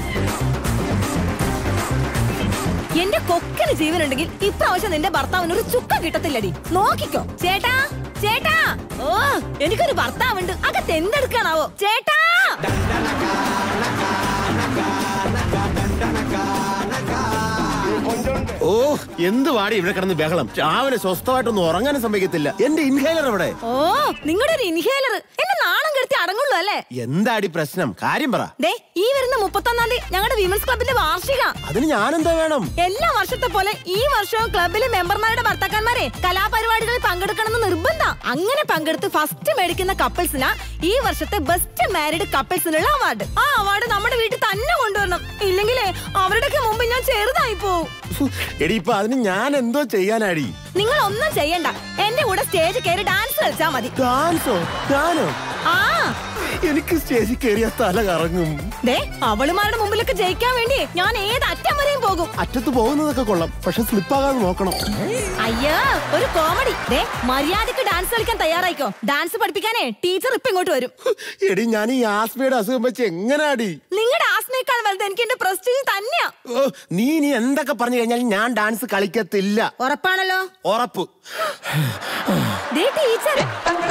എന്റെ കൊക്കിന് ജീവനുണ്ടെങ്കിൽ ഇപ്രാവശ്യം നിന്റെ ഭർത്താവിന് ഒരു ചുക്ക കിട്ടത്തില്ലടി നോക്കിക്കോ ചേട്ടാ ചേട്ടാ ഓ എനിക്കൊരു ഭർത്താവുണ്ട് അകത്ത് എന്തെടുക്കാനാവോ ചേട്ടാ ഓ എന്ത് വാടി ഇവിടെ കിടന്ന് ബഹളം രാവിലെ സ്വസ്ഥമായിട്ടൊന്നും ഉറങ്ങാനും സമ്മതിക്കത്തില്ല എന്റെ ഇൻഹേലർ എവിടെ ഓ നിങ്ങളുടെ ഒരു ഇൻഹേലർ എന്നെ നാണം കെടുത്തി അടങ്ങുള്ളൂ അല്ലേ എന്താടി പ്രശ്നം കാര്യം പറ ദേ ഈ വരുന്ന മുപ്പത്തൊന്നാം തീയതി ഞങ്ങളുടെ വിമൻസ് ക്ലബിന്റെ വാർഷിക അതിന് ഞാനെന്താ വേണം എല്ലാ വർഷത്തെ പോലെ ഈ വർഷവും ക്ലബിലെ മെമ്പർമാരുടെ ഭർത്താക്കന്മാരെ കലാപരിപാടികളിൽ പങ്കെടുക്കണമെന്ന് നിർബന്ധ അങ്ങനെ പങ്കെടുത്ത് ഫസ്റ്റ് മേടിക്കുന്ന കപ്പിൾസിനാ ഈ വർഷത്തെ ബെസ്റ്റ് മാരീഡ് കപ്പിൾസിനുള്ള അവാർഡ് ആ അവാർഡ് നമ്മുടെ വീട്ടിൽ തന്നെ കൊണ്ടുവരണം ഇല്ലെങ്കിലേ അവരുടെയൊക്കെ മുമ്പ് ഞാൻ ചെറുതായി പോവും എടി ഇപ്പൊ അതിന് ഞാൻ എന്തോ ചെയ്യാനാടി നിങ്ങൾ ഒന്നും ചെയ്യണ്ട എന്റെ കൂടെ സ്റ്റേജ് കയറി ഡാൻസ് കളിച്ചാ മതി ഡാൻസോ ഞാനോ ആ എനിക്ക് സ്റ്റേജിൽ കയറിയ തല കറങ്ങും ദേ അവളുമാരുടെ മുമ്പിലൊക്കെ ജയിക്കാൻ വേണ്ടി ഞാൻ ഏത് അറ്റം വരെയും പോകും അറ്റത്ത് പോകുന്നതൊക്കെ കൊള്ളാം പക്ഷെ സ്ലിപ്പാകാതെ നോക്കണം അയ്യോ ഒരു കോമഡി ദേ മര്യാദക്ക് ഡാൻസ് കളിക്കാൻ തയ്യാറായിക്കോ ഡാൻസ് പഠിപ്പിക്കാനേ ടീച്ചർ ഇപ്പൊ ഇങ്ങോട്ട് വരും എടി ഞാൻ ഈ ആസ്മയുടെ അസുഖം വെച്ച് എങ്ങനാടി നിങ്ങളുടെ ആസ്മയേക്കാൾ വലുത് എനിക്ക് എന്റെ പ്രസ്റ്റീജ് തന്നെയാ ഓ, നീ ഇനി എന്തൊക്കെ പറഞ്ഞു കഴിഞ്ഞാൽ ഞാൻ ഡാൻസ് കളിക്കത്തില്ല ഉറപ്പാണല്ലോ ഉറപ്പ് ദേ ടീച്ചർ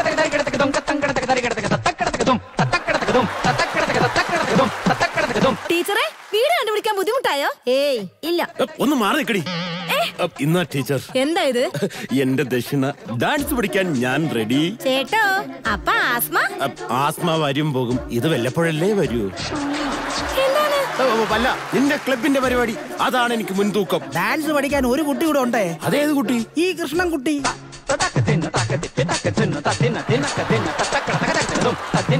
ടീച്ചറെ വീട് കണ്ടുപിടിക്കാൻ ബുദ്ധിമുട്ടായോ ഏയ് ഇല്ല എ, ഒന്ന് മാറി നിൽക്കടി ഇന്നാ ടീച്ചർ എന്താ ഇത് എന്റെ ദക്ഷിണ ഡാൻസ് പഠിക്കാൻ ഞാൻ റെഡി ചേട്ടോ അപ്പ ആസ്മ ആസ്മ വരും പോകും ഇത് വല്ലപ്പോഴല്ലേ വരൂ എന്താണ് ഓ, ഓ, അല്ല നിന്റെ ക്ലബിന്റെ പരിപാടി അതാണ് എനിക്ക് മുൻതൂക്കം ഡാൻസ് പഠിക്കാൻ ഒരു കുട്ടി കൂടെ ഉണ്ടേ അതേത് കുട്ടി ഈ കൃഷ്ണൻ കുട്ടി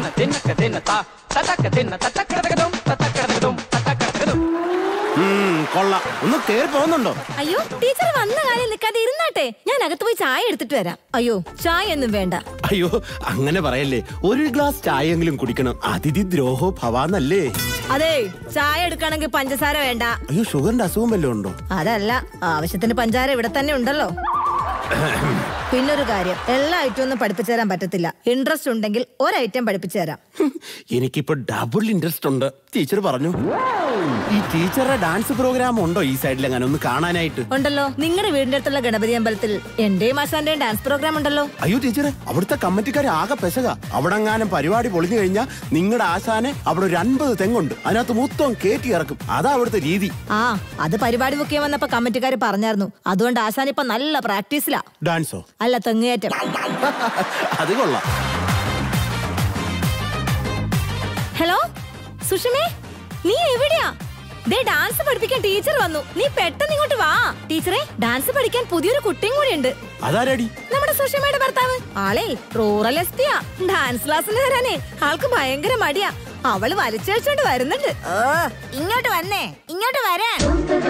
ഉം, കൊള്ളാം ഒന്ന് കേറി പോകുന്നുണ്ടോ അയ്യോ ടീച്ചർ വന്ന കാര്യം നിൽക്കാതെ ഇരുന്നാട്ടെ ഞാൻ അകത്ത് പോയി ചായ എടുത്തിട്ട് വരാം അയ്യോ ചായ ഒന്നും വേണ്ട അയ്യോ അങ്ങനെ പറയല്ലേ ഒരു ഗ്ലാസ് ചായയെങ്കിലും കുടിക്കണം അതിഥി ദ്രോഹോ ഭവാന്നല്ലേ അതെ ചായ എടുക്കണമെങ്കിൽ പഞ്ചസാര വേണ്ട അയ്യോ ഷുഗറിന്റെ അസുഖം വല്ലതും ഉണ്ടോ അതല്ല ആവശ്യത്തിന് പഞ്ചാര ഇവിടെ തന്നെ ഉണ്ടല്ലോ പിന്നൊരു കാര്യം എല്ലാ ഐറ്റം ഒന്നും പഠിപ്പിച്ചു തരാൻ പറ്റത്തില്ല ഇൻട്രസ്റ്റ് ഉണ്ടെങ്കിൽ ഒരു ഐറ്റം പഠിപ്പിച്ചു തരാം എനിക്കിപ്പോ ഡബിൾ ഇൻട്രസ്റ്റ് ഉണ്ട് ടീച്ചർ പറഞ്ഞു ഈ ടീച്ചറുടെ ഡാൻസ് പ്രോഗ്രാം ഉണ്ടോ ഈ സൈഡിൽ അങ്ങനെ ഒന്ന് കാണാനായിട്ട് ഉണ്ടല്ലോ നിങ്ങളുടെ വീടിന്റെ അടുത്തുള്ള ഗണപതി അമ്പലത്തിൽ എന്റെയും ആശാന്റെയും ഡാൻസ് പ്രോഗ്രാം ഉണ്ടല്ലോ അയ്യോ ടീച്ചറെ അവിടുത്തെ കമ്മിറ്റിക്കാർ ആകെ പെശക അവിടെങ്ങാനും പരിപാടി പൊളിഞ്ഞു കഴിഞ്ഞാൽ നിങ്ങളുടെ ആശാനെ അവിടെ ഒരു അൻപത് തെങ്ങുണ്ട് അതിനകത്ത് മൊത്തം കേറ്റി ഇറക്കും അതാ അവിടുത്തെ രീതി ആ അത് പരിപാടി ബുക്ക് ചെയ്യാൻ വന്നപ്പോ കമ്മിറ്റിക്കാർ പറഞ്ഞായിരുന്നു അതുകൊണ്ട് ആശാൻ ഇപ്പൊ നല്ല പ്രാക്ടീസിലാ ഡാൻസോ അല്ല തെങ്ങേറ്റം അത് കൊള്ളാം ഹലോ സുഷമേ നീ എവിടെയാ ദേ ഡാൻസ് പഠിപ്പിക്കാൻ ടീച്ചർ വന്നു നീ പെട്ടെന്ന് ഇങ്ങോട്ട് വാ ടീച്ചറെ ഡാൻസ് പഠിക്കാൻ പുതിയൊരു കുട്ടിയും കൂടി ഉണ്ട് അതാരടി നമ്മുടെ സുഷമയുടെ ഭർത്താവ് ആളെ റൂറൽ എസ്പിയാ ഡാൻസ് ക്ലാസ്സിന് തരാനേ ആൾക്ക് ഭയങ്കര മടിയാ അവള് വലിച്ചഴിച്ചോണ്ട് വരുന്നുണ്ട് ഇങ്ങോട്ട് വന്നേ ഇങ്ങോട്ട് വരാൻ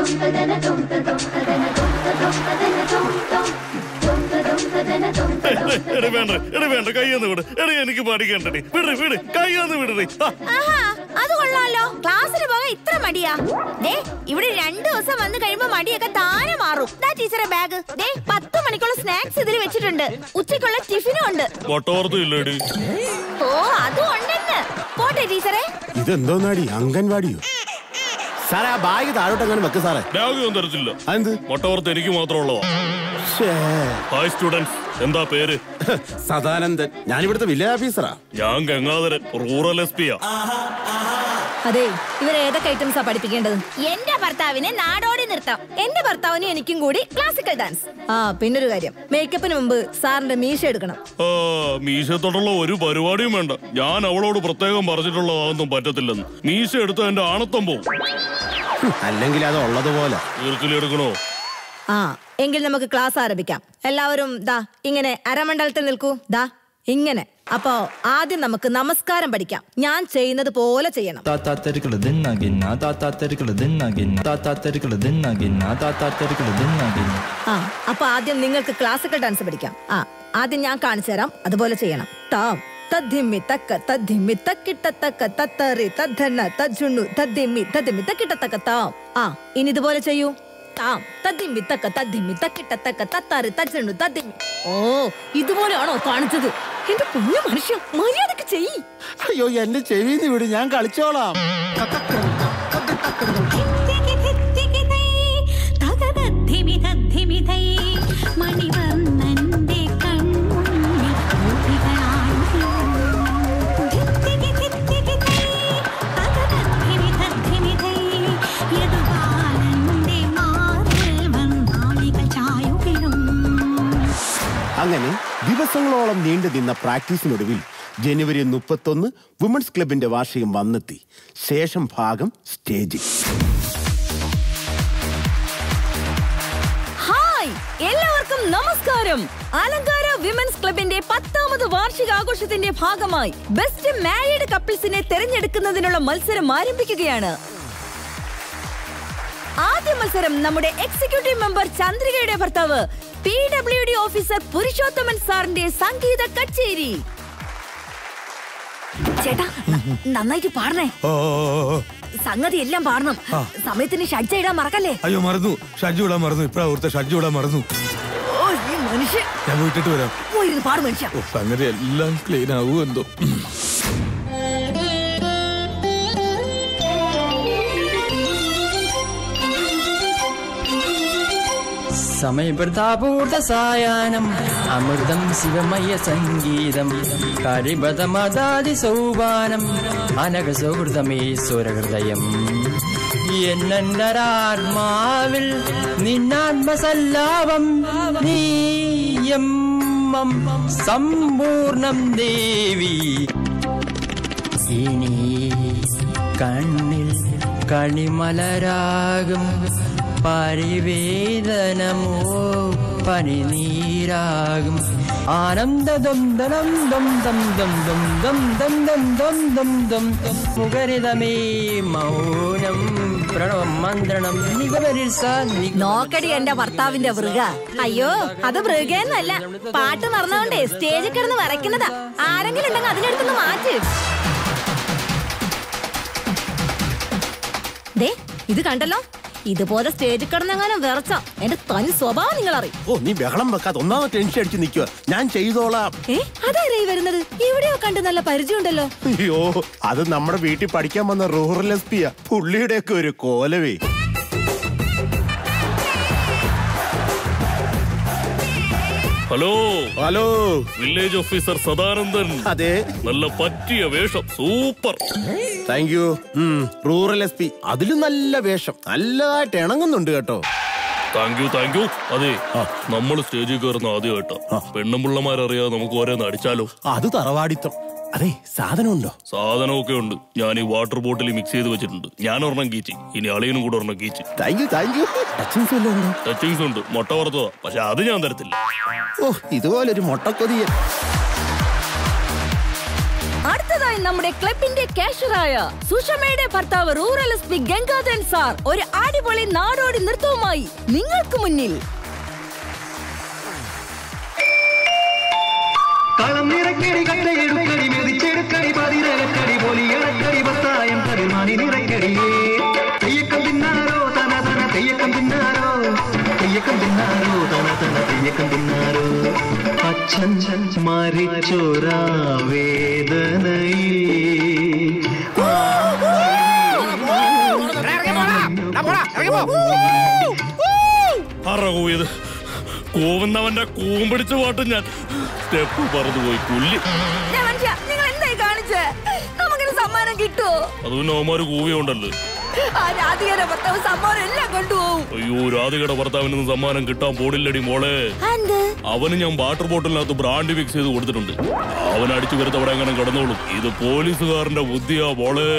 എടി വേണ്ട എടി വേണ്ട കയ്യൊന്ന് വിട് എടി എനിക്ക് പഠിക്കണ്ടടി വിട് വിട് കയ്യൊന്ന് വിടടി ആ, ആഹാ അത് കൊള്ളാലോ ക്ലാസ്സിന് പോകാൻ ഇത്ര മടിയാ ദേ ഇവിടെ രണ്ടു ദിവസം വന്നു കഴിയുമ്പോ മടിയൊക്കെ താനെ മാറും ദാ ടീച്ചറെ ബാഗ് ദേ പത്ത് മണിക്കുള്ള സ്നാക്സ് ഇതിൽ വെച്ചിട്ടുണ്ട് ഉച്ചയ്ക്കുള്ള ടിഫിനും ഉണ്ട് വട്ടോർത്തും ഇല്ലേടി ഓ അതും ഉണ്ടെന്ന് പോട്ടെ ടീച്ചറെ ഇതെന്തോന്നാടി അംഗൻവാടിയോ സാറേ ആ ബാഗ് താഴോട്ടെങ്ങനെ വെക്ക് സാറേ ബാഗ് ഒന്നും തരത്തില്ല അതെന്ത് വട്ടോർത്ത് എനിക്ക് മാത്രമുള്ളതാ ശ്ശേ. ഹായ് സ്റ്റുഡൻസ് എന്താ പേര് സദാനന്ദൻ ഞാനിവിടുത്തെ വില്ലേജ് ഓഫീസറാ ഞാൻ ഗംഗാധരൻ റൂറൽ എസ് പിയാ അതെ ഇവർ ഏതൊക്കെ ഐറ്റംസാ പഠിപ്പിക്കേണ്ടത് എന്റെ ഭർത്താവിനെ നാടോടി നൃത്തം എന്റെ ഭർത്താവിന് എനിക്കും കൂടി ക്ലാസിക്കൽ ഡാൻസ് ആ പിന്നൊരു കാര്യം മേക്കപ്പിന് മുമ്പ് സാറിന്റെ മീശ എടുക്കണം ആ മീശത്തോടുള്ള ഒരു പരിപാടിയും വേണ്ട ഞാൻ അവളോട് പ്രത്യേകം പറഞ്ഞിട്ടുള്ളതൊന്നും പറ്റത്തില്ലെന്ന് മീശ എടുത്ത എന്റെ ആണത്തം പോവും അല്ലെങ്കിൽ അത് ഉള്ളതുപോലെ ഈർക്കിലെടുക്കണോ ആ എങ്കിൽ നമുക്ക് ക്ലാസ് ആരംഭിക്കാം എല്ലാവരും ദാ ഇങ്ങനെ അരമണ്ഡലത്തിൽ നിൽക്കൂ ദാ ഇങ്ങനെ അപ്പോ ആദ്യം നമുക്ക് നമസ്കാരം പഠിക്കാം ഞാൻ ചെയ്യുന്നത് പോലെ ചെയ്യണം താത്താ തെരുക്കള് ദിന്നാകിന്ന താത്താ തെരുക്കള് ദിന്നാകിന്ന താത്താ തെരുക്കള് ദിന്നാകിന്ന താത്താ തെരുക്കള് ദിന്നാകിന്ന ആ അപ്പൊ ആദ്യം നിങ്ങൾക്ക് ക്ലാസിക്കൽ ഡാൻസ് പഠിക്കാം ആ ആദ്യം ഞാൻ കാണിച്ചു തരാം അതുപോലെ ചെയ്യണം താം തദ്ധിമ്മി തക്ക തദ്ധിമ്മി തക്കിട്ട തക്ക തത്തറി തദ്ധണ്ണ തജ്ജുണ്ണു തദ്ധിമ്മി തദ്ധിമ്മി തക്കിട്ട തക്ക താം ആ ഇനി ഇതുപോലെ ചെയ്യൂ താം തദ്ധിമ്മി തക്ക തദ്ധിമ്മി തക്കിട്ട തക്ക തത്താറി തജ്ജുണ്ണു തദ്ധിമ്മി ഓ ഇതുപോലെയാണോ കാണിച്ചത് എന്റെ കുഞ്ഞു മനുഷ്യ മര്യാദക്ക് ചെയ്യ് അയ്യോ എന്റെ ചെവിന്ന് വിട് ഞാൻ കളിച്ചോളാം മണിവർണ്ണന്റെ കൺമുന്നിൽ അങ്ങനെ ദിവസങ്ങളോളം നീണ്ടു നിന്ന പ്രാക്ടീസിനൊടുവിൽ ജനുവരി മുപ്പത്തൊന്ന് വുമൻസ് ക്ലബിന്റെ വാർഷികം വന്നെത്തി ശേഷം ഭാഗം സ്റ്റേജിൽ ഹായ് എല്ലാവർക്കും നമസ്കാരം അലങ്കാര വിമൻസ് ക്ലബിന്റെ പത്താമത് വാർഷികാഘോഷത്തിന്റെ ഭാഗമായി ബെസ്റ്റ് മാരീഡ് കപ്പിൾസിനെ തെരഞ്ഞെടുക്കുന്നതിനുള്ള മത്സരം ആരംഭിക്കുകയാണ് ആദ്യ മത്സരം നമ്മുടെ എക്സിക്യൂട്ടീവ് മെമ്പർ ചന്ദ്രികയുടെ ഭർത്താവ് P W D officer Purushothaman സാറിന്റെ സംഗീത കച്ചേരി ചേട്ടാ ന- നന്നായിട്ട് പാടണേ സംഗതി എല്ലാം പാടണം ആ. സമയത്തിന് ഷഡ്ജ ഇടാൻ മറക്കല്ലേ അയ്യോ മറന്നു ഷഡ്ജു ഇടാൻ മറന്നു ഇപ്പഴാ ഓർത്ത ഷഡ്ജു ഇടാൻ മറന്നു ഓ ഈ മനുഷ്യൻ ഞാൻ പോയിട്ടിട്ട് വരാം പോയിരുന്നു പാട് മനുഷ്യ ഓ, സംഗതി എല്ലാം ക്ലീൻ ആവൂ എന്തോ സമയപ്രതാപൂർത്ത സായാഹ്നം അമൃതം ശിവമയ സംഗീതം കരിപദമദാതി സൗപാനം അനഘ സൗഹൃദമീശ്വരഹൃദയം എന്നരാത്മാവിൽ നിന്നാത്മസല്ലാപം നീയം സമ്പൂർണം ദേവി ഇനി കണ്ണിൽ കണിമലരാകും പരിവേദനമോ പനിനീരാകും ആനന്ദദം ദം ദം ദം ദം ദം ദം ദം ദം ദം ദം ദം മുഖരിതമേ മൗനം പ്രണവമന്ത്രണം നിഗമരിസ നോക്കടി എന്റെ ഭർത്താവിന്റെ വൃക അയ്യോ അത് വൃകയെന്നല്ല പാട്ട് മറന്നോണ്ടേ സ്റ്റേജിൽ കിടന്ന് വരയ്ക്കുന്നതാ ആരെങ്കിലും ഉണ്ടെങ്കിൽ അതിനടുത്തൊന്ന് മാറ്റ് ദേ ഇത് കണ്ടല്ലോ ഇതുപോലെ സ്റ്റേജിൽ കിടന്നെങ്ങാനും വിറച്ച എന്റെ തനി സ്വഭാവം നിങ്ങൾ അറിയും ഓ നീ ബഹളം വെക്കാതെ ഒന്നാമത് ടെൻഷൻ അടിച്ച് നിൽക്കുക ഞാൻ ചെയ്തോളാം ഏ അതാരേ വരുന്നത് ഇവിടെയോ കണ്ട് നല്ല പരിചയമുണ്ടല്ലോ അയ്യോ അത് നമ്മുടെ വീട്ടിൽ പഠിക്കാൻ വന്ന റൂറൽ എസ് പിയാ പുള്ളിയുടെയൊക്കെ ഒരു കോലവേ hello hello village officer Sadanandan അതെ നല്ല പറ്റിയ വേഷം super thank you rural S P അതിലും നല്ല വേഷം നല്ലതായിട്ട് ഇണങ്ങുന്നുണ്ട് കേട്ടോ താങ്ക് യു താങ്ക് യു അതെ നമ്മൾ സ്റ്റേജിൽ കയറുന്ന ആദ്യമായിട്ടാ പെണ്ണും പിള്ളമാരറിയാതെ നമുക്ക് ഓരോന്ന് അടിച്ചാലോ അത് തറവാടിത്തം അതെ സാധനമുണ്ടോ സാധനമൊക്കെ ഉണ്ട് ഞാൻ ഈ വാട്ടർ ബോട്ടിൽ മിക്സ് ചെയ്ത് വെച്ചിട്ടുണ്ട് ഞാൻ ഒരെണ്ണം കീച്ചി ഇനി അളിയനും കൂടെ ഒരെണ്ണം കീച്ചി thank you thank you touchings വല്ലതും ഉണ്ടോ ടച്ചിങ്സ് ഉണ്ട് മുട്ട വറുത്തതാ പക്ഷെ അത് ഞാൻ തരത്തില്ല ഓ ഇതുപോലൊരു മുട്ടക്കൊതിയൻ അടുത്തതായി നമ്മുടെ ക്ലബിന്റെ കാഷ്യറായ സുഷമയുടെ ഭർത്താവ് rural S P Gangadharan sir ഒരു അടിപൊളി നാടോടി നൃത്തവുമായി നിങ്ങൾക്ക് മുന്നിൽ കളം നിറക്കടി കട്ടയെടുക്കടി മെതിച്ചെടുക്കടി പതിരലക്കടി പൊലിയടക്കടി പത്തായം പതിമാനി നിറക്കടിയേ തെയ്യക്കം തിന്നാരോ തന തന തെയ്യക്കം തിന്നാരോ തെയ്യക്കം തിന്നാരോ തന തന തെയ്യക്കം തിന്നാരോ അച്ഛൻ മരിച്ചോരാ വേദനയിൽ ആരാ കൂവിയത് കൂവുന്നവന്റെ കൂമ്പിടിച്ച പാട്ടും ഞാൻ സ്റ്റെപ്പ് പറന്നുപോയി കുല്ലി നിങ്ങൾ എന്തായി കാണിച്ചേ നമുക്കിന് സമ്മാനം കിട്ടുമോ അത് പിന്നെ അവന്മാര് കൂവിയുണ്ടല്ലോ ആ രാധികയുടെ ഭർത്താവ് സമ്മാനം എല്ലാം കൊണ്ടുപോകും അയ്യോ രാധികയുടെ ഭർത്താവിനൊന്നും സമ്മാനം കിട്ടാൻ പോടില്ലടി മോളെ അവന് ഞാൻ വാട്ടർ ബോട്ടിലിനകത്ത് ബ്രാൻഡ് മിക്സ് ചെയ്ത് കൊടുത്തിട്ടുണ്ട് അവൻ അടിച്ചു വരുത്ത അവിടെ എങ്ങനെ കിടന്നോളും ഇത് പോലീസുകാരന്റെ ബുദ്ധിയാ മോളെ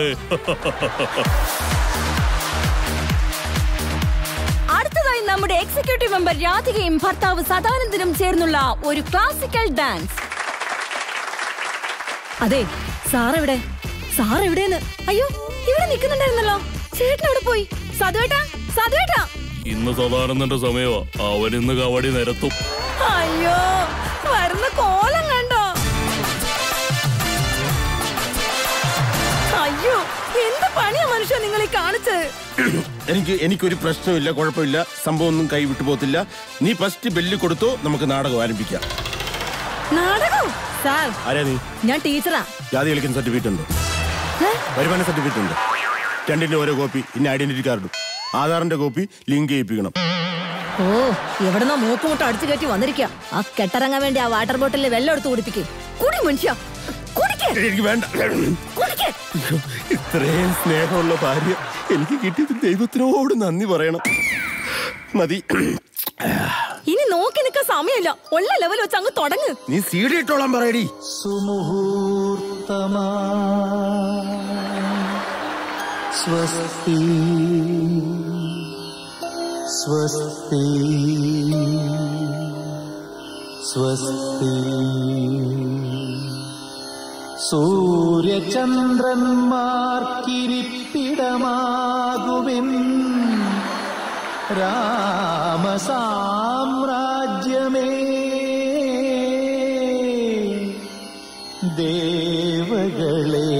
അടുത്തതായി നമ്മുടെ എക്സിക്യൂട്ടീവ് മെമ്പർ രാധികയും ഭർത്താവ് സദാനന്ദനും ചേർന്നുള്ള ഒരു ക്ലാസിക്കൽ ഡാൻസ് അതെ സാർ എവിടെ സാർ എവിടെയെന്ന് അയ്യോ ഇവിടെ നിൽക്കുന്നുണ്ടായിരുന്നല്ലോ ചേട്ടൻ എവിടെ പോയി സതുവേട്ടാ സതുവേട്ടാ ഇന്ന് സദാനന്ദന്റെ സമയമാ അവൻ ഇന്ന് കവടി നിരത്തും അയ്യോ വരുന്ന കോലം കണ്ടോ അയ്യോ എന്ത് പണിയാ മനുഷ്യ നിങ്ങൾ ഈ കാണിച്ചത് എനിക്ക് എനിക്കൊരു പ്രശ്നമില്ല കുഴപ്പമില്ല സംഭവം ഒന്നും കൈ വിട്ടു പോകത്തില്ല നീ ഫസ്റ്റ് ബെല്ല് കൊടുത്തു നമുക്ക് നാടകം ആരംഭിക്കാം നാടകം സാർ ആരാ നീ ഞാൻ ടീച്ചറാ ജാതി കളിക്കുന്ന സർട്ടിഫിക്കറ്റ് ഉണ്ട് വരുമാന സർട്ടിഫിക്കറ്റ് ഉണ്ട് രണ്ടിന്റെ ഓരോ കോപ്പി പിന്നെ ഐഡന്റിറ്റി കാർഡും ആധാറിന്റെ കോപ്പി ലിങ്ക് ചെയ്യിപ്പിക്കണം ഓ എവിടെന്നോ മൂക്കുമുട്ട അടിച്ചു കയറ്റി വന്നിരിക്കുക ആ കെട്ടിറങ്ങാൻ വേണ്ടി ആ വാട്ടർ ബോട്ടിലിൽ വെള്ളം എടുത്ത് കുടിപ്പിക്കേ കുടി മനുഷ്യ കുടിക്കേ എനിക്ക് വേണ്ട കുടിക്കേ ഇത്രയും സ്നേഹമുള്ള ഭാര്യ എനിക്ക് കിട്ടിയത് ദൈവത്തിനോട് നന്ദി പറയണം മതി ഇനി നോക്കി നിൽക്കാൻ സമയമില്ല ഉള്ള ലെവൽ വെച്ച് അങ്ങ് തുടങ്ങ് നീ സീഡി ഇട്ടോളാൻ പറയടി സുമുഹൂർത്തമാ സ്വസ്തി സ്വസ്തി സ്വസ്തി സൂര്യചന്ദ്രന്മാർക്കിരിപ്പിടമാകുവിൻ രാമസാമ്രാജ്യമേ ദേവകളെ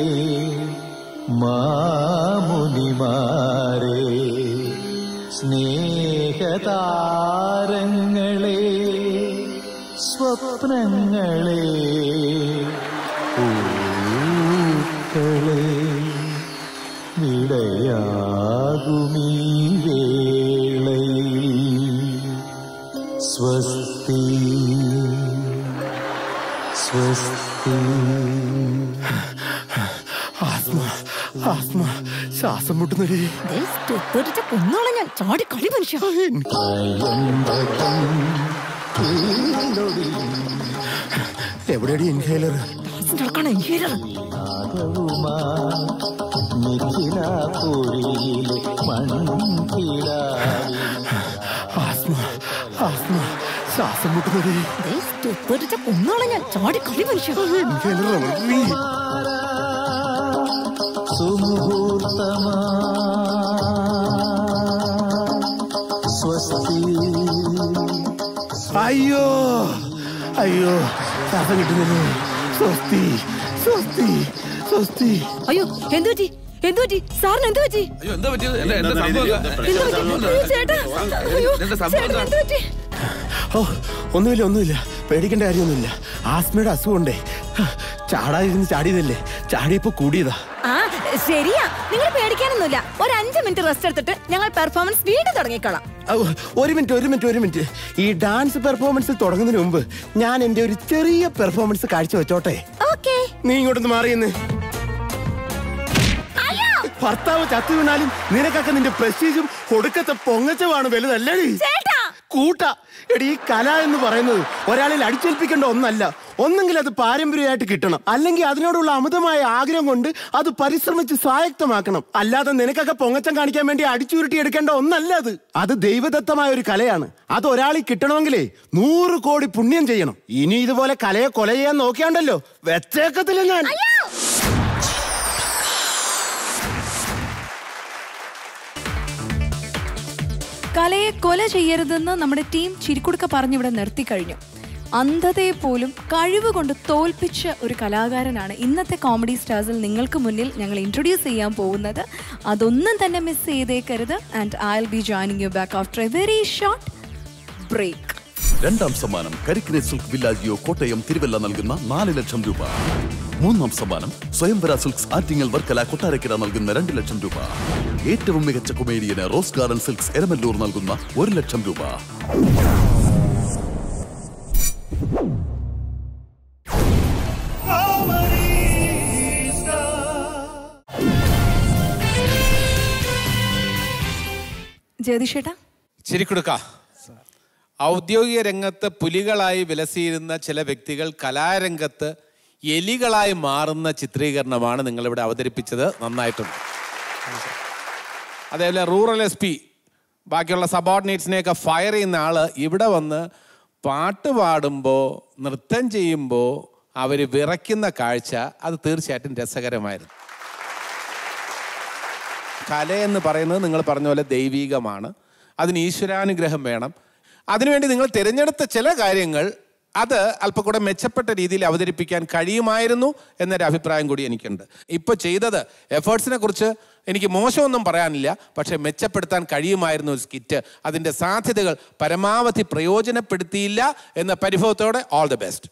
മാമുനിമാരെ സ്നേഹതാരങ്ങളെ സ്വപ്നങ്ങളെ പൂക്കളെ വിടയാകുമീ വേളയിൽ സ്വസ്തി സ്വസ്തി ആസ്മ ആസ്മ ശ്വാസം മുട്ടുന്നടി കൊന്നോളെ ഞാൻ ചാടി കളി മനുഷ്യ എവിടെയടി ഇൻഹേലർ മിഥിലാപുരിയിലെ മൺകിടാവിൽ ആസ്മ ആസ്മ ശ്വാസം മുട്ടുന്നടി കൊന്നോളെ ഞാൻ ചാടി കളി മനുഷ്യ ഇൻഹേലർ സുമുഹൂർത്തമാ അയ്യോ അയ്യോ ശ്വാസം കിട്ടുന്നില്ലേ സ്വസ്തി സ്വസ്തി സ്വസ്തി അയ്യോ എന്തു പറ്റി എന്തു പറ്റി സാറിന് എന്തു പറ്റി അയ്യോ എന്താ പറ്റിയത് എന്റെ എന്റെ സംഭവം എന്തു പറ്റി അയ്യോ, ചേട്ടാ അയ്യോ എന്റെ സംഭവം ചേട്ടന് എന്തു പറ്റി ഓ ഒന്നുമില്ല ഒന്നുമില്ല പേടിക്കേണ്ട കാര്യമൊന്നുമില്ല ആസ്മയുടെ അസുഖമുണ്ടേ ചാടാതിരുന്ന് ചാടിയതല്ലേ ചാടിയപ്പോ കൂടിയതാ ആ ശരിയാ നിങ്ങൾ പേടിക്കാനൊന്നുമില്ല ഒരു അഞ്ച് മിനിറ്റ് റെസ്റ്റ് എടുത്തിട്ട് ഞങ്ങൾ പെർഫോമൻസ് വീണ്ടും തുടങ്ങിക്കോളാം ഔ, ഒരു മിനിറ്റ് ഒരു മിനിറ്റ് ഒരു മിനിറ്റ് ഈ ഡാൻസ് പെർഫോമൻസ് തുടങ്ങുന്നതിന് മുമ്പ് ഞാൻ എന്റെ ഒരു ചെറിയ പെർഫോമൻസ് കാഴ്ചവെച്ചോട്ടെ ഓക്കേ നീ ഇങ്ങോട്ടൊന്ന് മാറിയെന്ന് ഭർത്താവ് ചത്തു വീണാലും നിനക്കൊക്കെ നിന്റെ പ്രസ്റ്റീജും കൊടുക്കത്തെ പൊങ്ങച്ചമാണ് വലുതല്ലേ കൂട്ട എടി ഈ കല എന്ന് പറയുന്നത് ഒരാളിൽ അടിച്ചേൽപ്പിക്കേണ്ട ഒന്നല്ല ഒന്നെങ്കിൽ അത് പാരമ്പര്യമായിട്ട് കിട്ടണം അല്ലെങ്കിൽ അതിനോടുള്ള അമിതമായ ആഗ്രഹം കൊണ്ട് അത് പരിശ്രമിച്ച് സ്വായക്തമാക്കണം അല്ലാതെ നിനക്കൊക്കെ പൊങ്ങച്ചം കാണിക്കാൻ വേണ്ടി അടിച്ചുരുട്ടി എടുക്കേണ്ട ഒന്നല്ല അത് അത് ദൈവദത്തമായ ഒരു കലയാണ് അത് ഒരാളിൽ കിട്ടണമെങ്കിലേ നൂറ് കോടി പുണ്യം ചെയ്യണം ഇനി ഇതുപോലെ കലയെ കൊല ചെയ്യാൻ നോക്കിയാണ്ടല്ലോ വെച്ചേക്കത്തില്ല ഞാൻ കലയെ കൊല ചെയ്യരുതെന്ന് നമ്മുടെ ടീം ചിരിക്കുടുക്ക പറഞ്ഞിവിടെ നിർത്തിക്കഴിഞ്ഞു അന്ധതയെ പോലും കഴിവ് കൊണ്ട് തോൽപ്പിച്ച ഒരു കലാകാരനാണ് ഇന്നത്തെ കോമഡി സ്റ്റാർസിൽ നിങ്ങൾക്ക് മുന്നിൽ ഞങ്ങൾ ഇൻട്രൊഡ്യൂസ് ചെയ്യാൻ പോകുന്നത് അതൊന്നും തന്നെ മിസ് ചെയ്തേക്കരുത് and I will be joining you back after a very short break രണ്ടാം സമ്മാനം കരിക്കിനെ സിൽക്ക് വില്ലാജിയോ കോട്ടയം തിരുവല്ല നൽകുന്ന നാല് ലക്ഷം രൂപ മൂന്നാം സമ്മാനം സ്വയംവര സിൽക്സ് ആറ്റിങ്ങൽ വർക്കല കൊട്ടാരക്കര നൽകുന്ന രണ്ട് ലക്ഷം രൂപ ഏറ്റവും മികച്ച കൊമേഡിയന് റോസ് ഗാർഡൻ സിൽക്സ് എരമല്ലൂർ നൽകുന്ന ഒരു ലക്ഷം രൂപ ജ്യോതിഷേട്ടാ ശരിക്കൊടുക്ക ഔദ്യോഗിക രംഗത്ത് പുലികളായി വിലസിയിരുന്ന ചില വ്യക്തികൾ കലാരംഗത്ത് എലികളായി മാറുന്ന ചിത്രീകരണമാണ് നിങ്ങളിവിടെ അവതരിപ്പിച്ചത് നന്നായിട്ടുണ്ട് അതേപോലെ റൂറൽ എസ് പി ബാക്കിയുള്ള സബോർഡിനേറ്റ്സിനെയൊക്കെ ഫയർ ചെയ്യുന്ന ആള് ഇവിടെ വന്ന് പാട്ട് പാടുമ്പോൾ നൃത്തം ചെയ്യുമ്പോൾ അവർ വിറയ്ക്കുന്ന കാഴ്ച അത് തീർച്ചയായിട്ടും രസകരമായിരുന്നു കലയെന്ന് പറയുന്നത് നിങ്ങൾ പറഞ്ഞ പോലെ ദൈവീകമാണ് അതിന് ഈശ്വരാനുഗ്രഹം വേണം അതിനുവേണ്ടി നിങ്ങൾ തിരഞ്ഞെടുത്ത ചില കാര്യങ്ങൾ അത് അല്പം കൂടെ മെച്ചപ്പെട്ട രീതിയിൽ അവതരിപ്പിക്കാൻ കഴിയുമായിരുന്നു എന്നൊരു അഭിപ്രായം കൂടി എനിക്കുണ്ട് ഇപ്പോൾ ചെയ്തത് എഫേർട്സിനെ കുറിച്ച് എനിക്ക് മോശമൊന്നും പറയാനില്ല പക്ഷേ മെച്ചപ്പെടുത്താൻ കഴിയുമായിരുന്നു ഒരു സ്കിറ്റ് അതിൻ്റെ സാധ്യതകൾ പരമാവധി പ്രയോജനപ്പെടുത്തിയില്ല എന്ന പരിഭവത്തോടെ all the best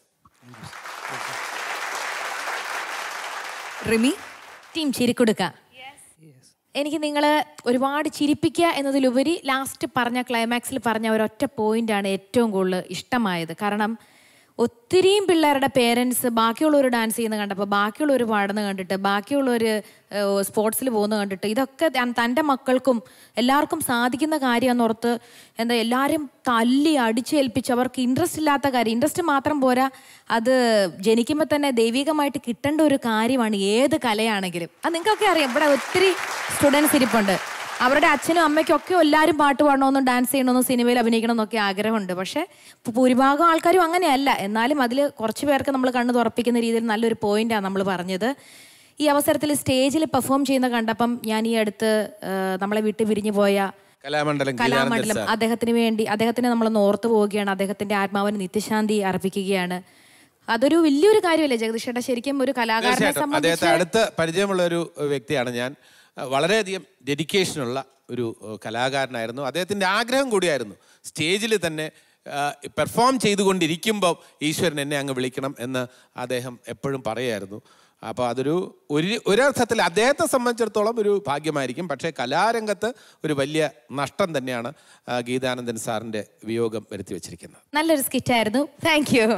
Rimi team ചിരിക്കൊടുക്ക എനിക്ക് നിങ്ങൾ ഒരുപാട് ചിരിപ്പിക്കുക എന്നതിലുപരി ലാസ്റ്റ് പറഞ്ഞ ക്ലൈമാക്സിൽ പറഞ്ഞ ഒരൊറ്റ പോയിന്റാണ് ഏറ്റവും കൂടുതൽ ഇഷ്ടമായത് കാരണം ഒത്തിരിയും പിള്ളേരുടെ പേരൻസ് ബാക്കിയുള്ളവർ ഡാൻസ് ചെയ്യുന്ന കണ്ടപ്പോൾ ബാക്കിയുള്ളവർ പാടുന്ന കണ്ടിട്ട് ബാക്കിയുള്ളവർ സ്പോർട്സിൽ പോകുന്ന കണ്ടിട്ട് ഇതൊക്കെ താൻ- തൻ്റെ മക്കൾക്കും എല്ലാവർക്കും സാധിക്കുന്ന കാര്യമെന്നോർത്ത് എന്താ എല്ലാവരും തല്ലി അടിച്ചേൽപ്പിച്ച് അവർക്ക് ഇൻട്രസ്റ്റ് ഇല്ലാത്ത കാര്യം ഇൻട്രസ്റ്റ് മാത്രം പോരാ അത് ജനിക്കുമ്പോൾ തന്നെ ദൈവികമായിട്ട് കിട്ടേണ്ട ഒരു കാര്യമാണ് ഏത് കലയാണെങ്കിലും അത് നിങ്ങൾക്കൊക്കെ അറിയാം ഇവിടെ ഒത്തിരി സ്റ്റുഡൻസ് ഇരിപ്പുണ്ട് അവരുടെ അച്ഛനും അമ്മയ്ക്കും ഒക്കെ എല്ലാവരും പാട്ട് പാടണമെന്നും ഡാൻസ് ചെയ്യണമെന്നും സിനിമയിൽ അഭിനയിക്കണമെന്നൊക്കെ ആഗ്രഹമുണ്ട് പക്ഷേ ഇപ്പൊ ഭൂരിഭാഗം ആൾക്കാരും അങ്ങനെയല്ല എന്നാലും അതിൽ കുറച്ച് പേർക്ക് നമ്മൾ കണ്ണ് തുറപ്പിക്കുന്ന രീതിയിൽ നല്ലൊരു പോയിന്റാണ് നമ്മൾ പറഞ്ഞത് ഈ അവസരത്തിൽ സ്റ്റേജിൽ പെർഫോം ചെയ്യുന്ന കണ്ടപ്പം ഞാൻ ഈ അടുത്ത് ആ, നമ്മളെ വിട്ട് പിരിഞ്ഞു പോയ കലാമണ്ഡലം ഗീതാനന്ദൻ കലാമണ്ഡലം സാർ. അദ്ദേഹത്തിന് വേണ്ടി അദ്ദേഹത്തിന് നമ്മളൊന്ന് ഓർത്തു പോവുകയാണ് അദ്ദേഹത്തിന്റെ ആത്മാവിന് നിത്യശാന്തി അർപ്പിക്കുകയാണ് അതൊരു വലിയൊരു കാര്യമല്ലേ ജഗദീഷേട്ടാ ശരിക്കും ഒരു കലാകാരനെ തീർച്ചയായിട്ടും അദ്ദേഹത്തെ സംബന്ധിച്ച് അടുത്ത് പരിചയമുള്ള ഒരു വ്യക്തിയാണ് ഞാൻ അഹ് വളരെയധികം ഡെഡിക്കേഷനുള്ള ഒരു അഹ് കലാകാരനായിരുന്നു അദ്ദേഹത്തിൻ്റെ ആഗ്രഹം കൂടിയായിരുന്നു സ്റ്റേജിൽ തന്നെ പെർഫോം ചെയ്തുകൊണ്ടിരിക്കുമ്പോൾ ഈശ്വരൻ എന്നെ അങ്ങ് വിളിക്കണം എന്ന് അദ്ദേഹം എപ്പോഴും പറയായിരുന്നു അപ്പോൾ അതൊരു ഒരു ഒരർത്ഥത്തിൽ അദ്ദേഹത്തെ സംബന്ധിച്ചിടത്തോളം ഒരു ഭാഗ്യമായിരിക്കും പക്ഷേ കലാരംഗത്ത് ഒരു വലിയ നഷ്ടം തന്നെയാണ് ആ, ഗീതാനന്ദൻ സാറിൻ്റെ വിയോഗം വരുത്തി വച്ചിരിക്കുന്നത് നല്ലൊരു സ്കിറ്റായിരുന്നു താങ്ക് യു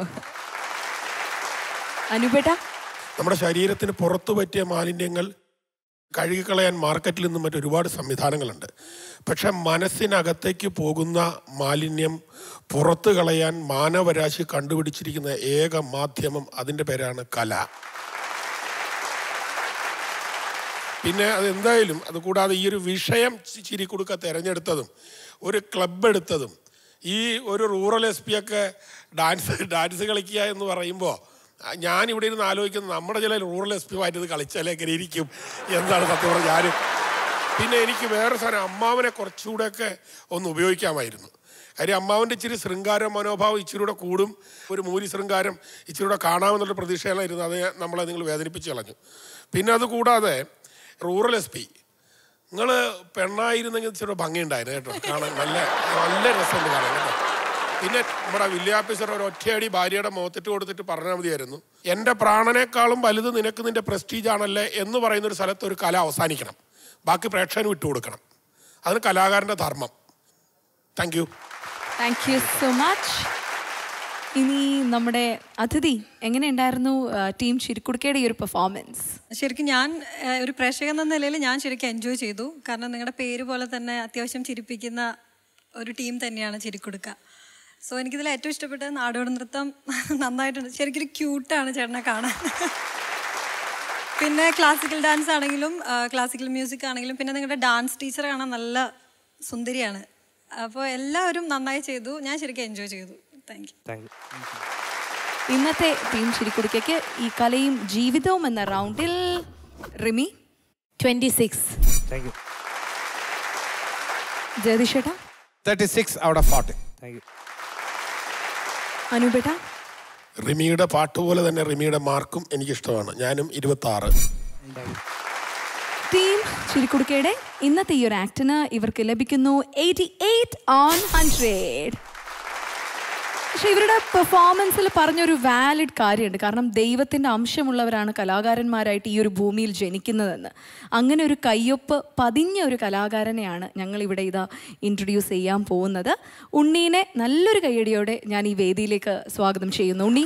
അനുപേട്ട നമ്മുടെ ശരീരത്തിന് പുറത്തു പറ്റിയ മാലിന്യങ്ങൾ കഴുകിക്കളയാൻ മാർക്കറ്റിൽ നിന്നും മറ്റ് ഒരുപാട് സംവിധാനങ്ങളുണ്ട് പക്ഷെ മനസ്സിനകത്തേക്ക് പോകുന്ന മാലിന്യം പുറത്തു കളയാൻ മാനവരാശി കണ്ടുപിടിച്ചിരിക്കുന്ന ഏക മാധ്യമം അതിൻ്റെ പേരാണ് കല പിന്നെ അത് എന്തായാലും അത് കൂടാതെ ഈ ഒരു വിഷയം ചി- ചിരിക്കുടുക്ക തിരഞ്ഞെടുത്തതും ഒരു ക്ലബ് എടുത്തതും ഈ ഒരു റൂറൽ എസ് പി ഒക്കെ ഡാൻസ് ഡാൻസ് കളിക്കുക എന്ന് പറയുമ്പോൾ ഞാൻ ഇവിടെ ഇരുന്ന് ആലോചിക്കുന്നത് നമ്മുടെ ചില റൂറൽ എസ് പിമായിട്ട് ഇത് കളിച്ചാലേ എങ്ങനെ ഇരിക്കും എന്താണ് സത്യം പറഞ്ഞാൽ ഞാൻ പിന്നെ എനിക്ക് വേറെ സാധനം അമ്മാവനെ കുറച്ചുകൂടെയൊക്കെ ഒന്ന് ഉപയോഗിക്കാമായിരുന്നു കാര്യം അമ്മാവൻ്റെ ഇച്ചിരി ശൃംഗാര മനോഭാവം ഇച്ചിരി കൂടെ കൂടും ഒരു മൂരി ശൃംഗാരം ഇച്ചിരി കൂടെ കാണാമെന്നുള്ള പ്രതീക്ഷയിലായിരുന്നു അത് നമ്മളെ നിങ്ങൾ വേദനിപ്പിച്ച് കളഞ്ഞു പിന്നെ അത് കൂടാതെ റൂറൽ എസ് പി നിങ്ങൾ പെണ്ണായിരുന്നെങ്കിൽ ഇച്ചിരി ഭംഗിയുണ്ടായിരുന്നു കേട്ടോ കാണാൻ നല്ല നല്ല രസമുണ്ട് കാണാൻ കേട്ടോ പിന്നെ നമ്മുടെ വില്ലേജ് ഓഫീസർ ഒരു ഒറ്റയടി ഭാര്യയുടെ മുഖത്തിട്ട് കൊടുത്തിട്ട് പറഞ്ഞാൽ മതിയായിരുന്നു എൻ്റെ പ്രാണനേക്കാളും വലുത് നിനക്ക് നിന്റെ പ്രസ്റ്റീജ് ആണല്ലേ എന്ന് പറയുന്ന ഒരു സ്ഥലത്ത് ഒരു കല അവസാനിക്കണം ബാക്കി പ്രേക്ഷകന് വിട്ടുകൊടുക്കണം അതിന് കലാകാരൻ്റെ ധർമ്മം thank you thank you so much ഇനി നമ്മുടെ അതിഥി എങ്ങനെയുണ്ടായിരുന്നു ആ, ടീം ചിരിക്കുടുക്കയുടെ ഈ ഒരു പെർഫോമൻസ് ശരിക്കും ഞാൻ ഏഹ്, ഒരു പ്രേക്ഷകൻ എന്ന നിലയിൽ ഞാൻ ശരിക്കും എൻജോയ് ചെയ്തു കാരണം നിങ്ങളുടെ പേര് പോലെ തന്നെ അത്യാവശ്യം ചിരിപ്പിക്കുന്ന ഒരു ടീം തന്നെയാണ് ചിരിക്കുടുക്ക സോ എനിക്കിതിൽ ഏറ്റവും ഇഷ്ടപ്പെട്ടത് നാടോടി നൃത്തം നന്നായിട്ടുണ്ട് ശരിക്കും ഒരു ക്യൂട്ടാണ് ചേട്ടനെ കാണാൻ പിന്നെ ക്ലാസിക്കൽ ഡാൻസ് ആണെങ്കിലും ക്ലാസിക്കൽ മ്യൂസിക് ആണെങ്കിലും പിന്നെ നിങ്ങളുടെ ഡാൻസ് ടീച്ചർ കാണാൻ നല്ല സുന്ദരിയാണ് അപ്പോൾ എല്ലാവരും നന്നായി ചെയ്തു ഞാൻ ശരിക്കും എൻജോയ് ചെയ്തു താങ്ക് യു ഇന്നത്തെ ടീം ചിരിക്കുടുക്കയ്ക്ക് ഈ കലയും ജീവിതവും എന്ന റൗണ്ടിൽ Rimi twenty six thank you ജഗദീഷേട്ടാ thirty six out of forty thank you അനുപേട്ട റിമിയുടെ പാട്ട് പോലെ തന്നെ റിമിയുടെ മാർക്കും എനിക്കിഷ്ടമാണ് ഞാനും ഇരുപത്തി ആറ് ടീം ചിരിക്കുടുക്കയുടെ ഇന്നത്തെ ഈ ഒരു ആക്ടിന് ഇവർക്ക് ലഭിക്കുന്നു എയ്റ്റി എയ്റ്റ് ഓൺ ഹൺഡ്രഡ് പക്ഷെ ഇവരുടെ പെർഫോമൻസിൽ പറഞ്ഞൊരു വാലിഡ് കാര്യമുണ്ട് കാരണം ദൈവത്തിൻ്റെ അംശമുള്ളവരാണ് കലാകാരന്മാരായിട്ട് ഈ ഒരു ഭൂമിയിൽ ജനിക്കുന്നതെന്ന് അങ്ങനെ ഒരു കയ്യൊപ്പ് പതിഞ്ഞ ഒരു കലാകാരനെയാണ് ഞങ്ങൾ ഇവിടെ ഇതാ ഇൻട്രൊഡ്യൂസ് ചെയ്യാൻ പോകുന്നത് ഉണ്ണീനെ നല്ലൊരു കയ്യടിയോടെ ഞാൻ ഈ വേദിയിലേക്ക് സ്വാഗതം ചെയ്യുന്നു ഉണ്ണി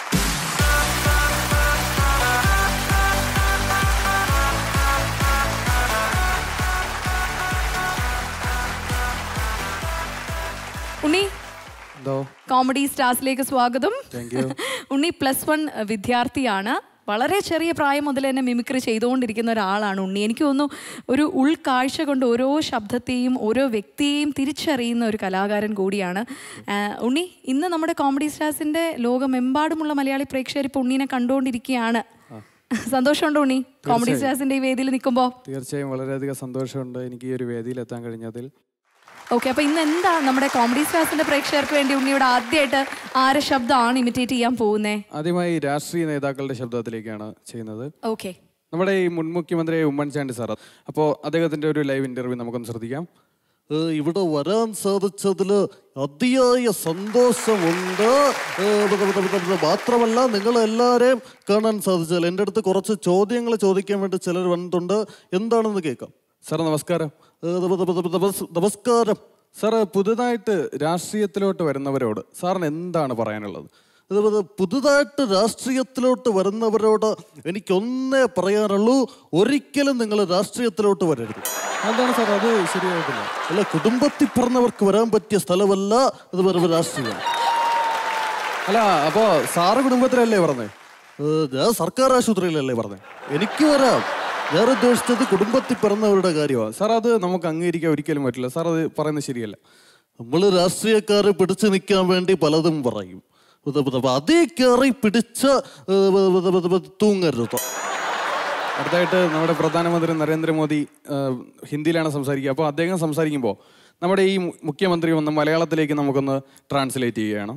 ഉണ്ണി എന്തോ കോമഡി സ്റ്റാർസിലേക്ക് സ്വാഗതം thank you Unni plus one വിദ്യാർത്ഥിയാണ് വളരെ ചെറിയ പ്രായം മുതൽ തന്നെ മിമിക്രി ചെയ്തുകൊണ്ടിരിക്കുന്ന ഒരാളാണ് ഉണ്ണി എനിക്ക് തോന്നുന്നു ഒരു ഉൾക്കാഴ്ച കൊണ്ട് ഓരോ ശബ്ദത്തെയും ഓരോ വ്യക്തിയെയും തിരിച്ചറിയുന്ന ഒരു കലാകാരൻ കൂടിയാണ് ആ, ഉണ്ണി ഇന്ന് നമ്മുടെ കോമഡി സ്റ്റാർസിന്റെ ലോകമെമ്പാടുമുള്ള മലയാളി പ്രേക്ഷകർ ഇപ്പോൾ ഉണ്ണീനെ കണ്ടുകൊണ്ടിരിക്കുകയാണ് സന്തോഷമുണ്ടോ ഉണ്ണി കോമഡി തീർച്ചയായും. സ്റ്റാർസിന്റെ ഈ വേദിയിൽ നിൽക്കുമ്പോൾ തീർച്ചയായും വളരെയധികം സന്തോഷമുണ്ട് എനിക്ക് ഈ ഒരു വേദിയിൽ എത്താൻ കഴിഞ്ഞതിൽ ഓക്കെ അപ്പൊ ഇന്ന് എന്താ നമ്മുടെ കോമഡി സ്റ്റാർസിന്റെ പ്രേക്ഷകർക്ക് വേണ്ടി ഉണ്ണിയുടെ ആദ്യമായിട്ട് ആരെ ശബ്ദമാണ് ഇമിറ്റേറ്റ് ചെയ്യാൻ പോകുന്നേ ആദ്യമായി രാഷ്ട്രീയ നേതാക്കളുടെ ശബ്ദത്തിലേക്കാണ് ചെയ്യുന്നത് ഓക്കെ നമ്മുടെ ഈ മുൻ മുഖ്യമന്ത്രി ഉമ്മൻചാണ്ടി സാർ അപ്പോൾ അദ്ദേഹത്തിന്റെ ഒരു ലൈവ് ഇന്റർവ്യൂ നമുക്കൊന്ന് ശ്രദ്ധിക്കാം ഏ, ഇവിടെ വരാൻ സാധിച്ചതിൽ അതിയായ സന്തോഷമുണ്ട് ഏ, ബ- ബ- ബ- ബ- മാത്രമല്ല നിങ്ങൾ എല്ലാവരെയും കാണാൻ സാധിച്ചാൽ എൻ്റെ അടുത്ത് കുറച്ച് ചോദ്യങ്ങൾ ചോദിക്കാൻ വേണ്ടി ചിലർ വന്നിട്ടുണ്ട് എന്താണെന്ന് കേൾക്കാം സാർ നമസ്കാരം ഏ, ദ- ദ- ദ- നമസ്- നമസ്കാരം സാർ പുതുതായിട്ട് രാഷ്ട്രീയത്തിലോട്ട് വരുന്നവരോട് സാറിന് എന്താണ് പറയാനുള്ളത് ഇത് പുതുതായിട്ട് രാഷ്ട്രീയത്തിലോട്ട് വരുന്നവരോട് എനിക്കൊന്നേ പറയാനുള്ളൂ ഒരിക്കലും നിങ്ങൾ രാഷ്ട്രീയത്തിലോട്ട് വരരുത് എന്താണ് സാർ അത് ശരിയായിട്ടില്ല അല്ല കുടുംബത്തിൽ പറഞ്ഞവർക്ക് വരാൻ പറ്റിയ സ്ഥലമല്ല അത് വെറും രാഷ്ട്രീയം അല്ല അപ്പോ സാറ് കുടുംബത്തിലല്ലേ പറഞ്ഞേ ഏ, ഞാൻ സർക്കാർ ആശുപത്രിയിലല്ലേ പറഞ്ഞേ എനിക്ക് വരാം ഞാൻ ഉദ്ദേശിച്ചത് കുടുംബത്തിൽ പിറന്നവരുടെ കാര്യമാണ് സാർ അത് നമുക്ക് അംഗീകരിക്കാൻ ഒരിക്കലും പറ്റില്ല സാർ അത് പറയുന്നത് ശരിയല്ല നമ്മൾ രാഷ്ട്രീയക്കാരെ പിടിച്ചു നിൽക്കാൻ വേണ്ടി പലതും പറയും ഇത് ഇത് ഇത് അതേ കയറി പിടിച്ച് ഏ, ഇത് ഇത് ഇത് ഇത് തൂങ്ങരുത് അടുത്തായിട്ട് നമ്മുടെ പ്രധാനമന്ത്രി നരേന്ദ്രമോദി ആ, ഹിന്ദിയിലാണ് സംസാരിക്കുക അപ്പോൾ അദ്ദേഹം സംസാരിക്കുമ്പോൾ നമ്മുടെ ഈ മു- മുഖ്യമന്ത്രി ഒന്ന് മലയാളത്തിലേക്ക് നമുക്കൊന്ന് ട്രാൻസ്ലേറ്റ് ചെയ്യുകയാണ്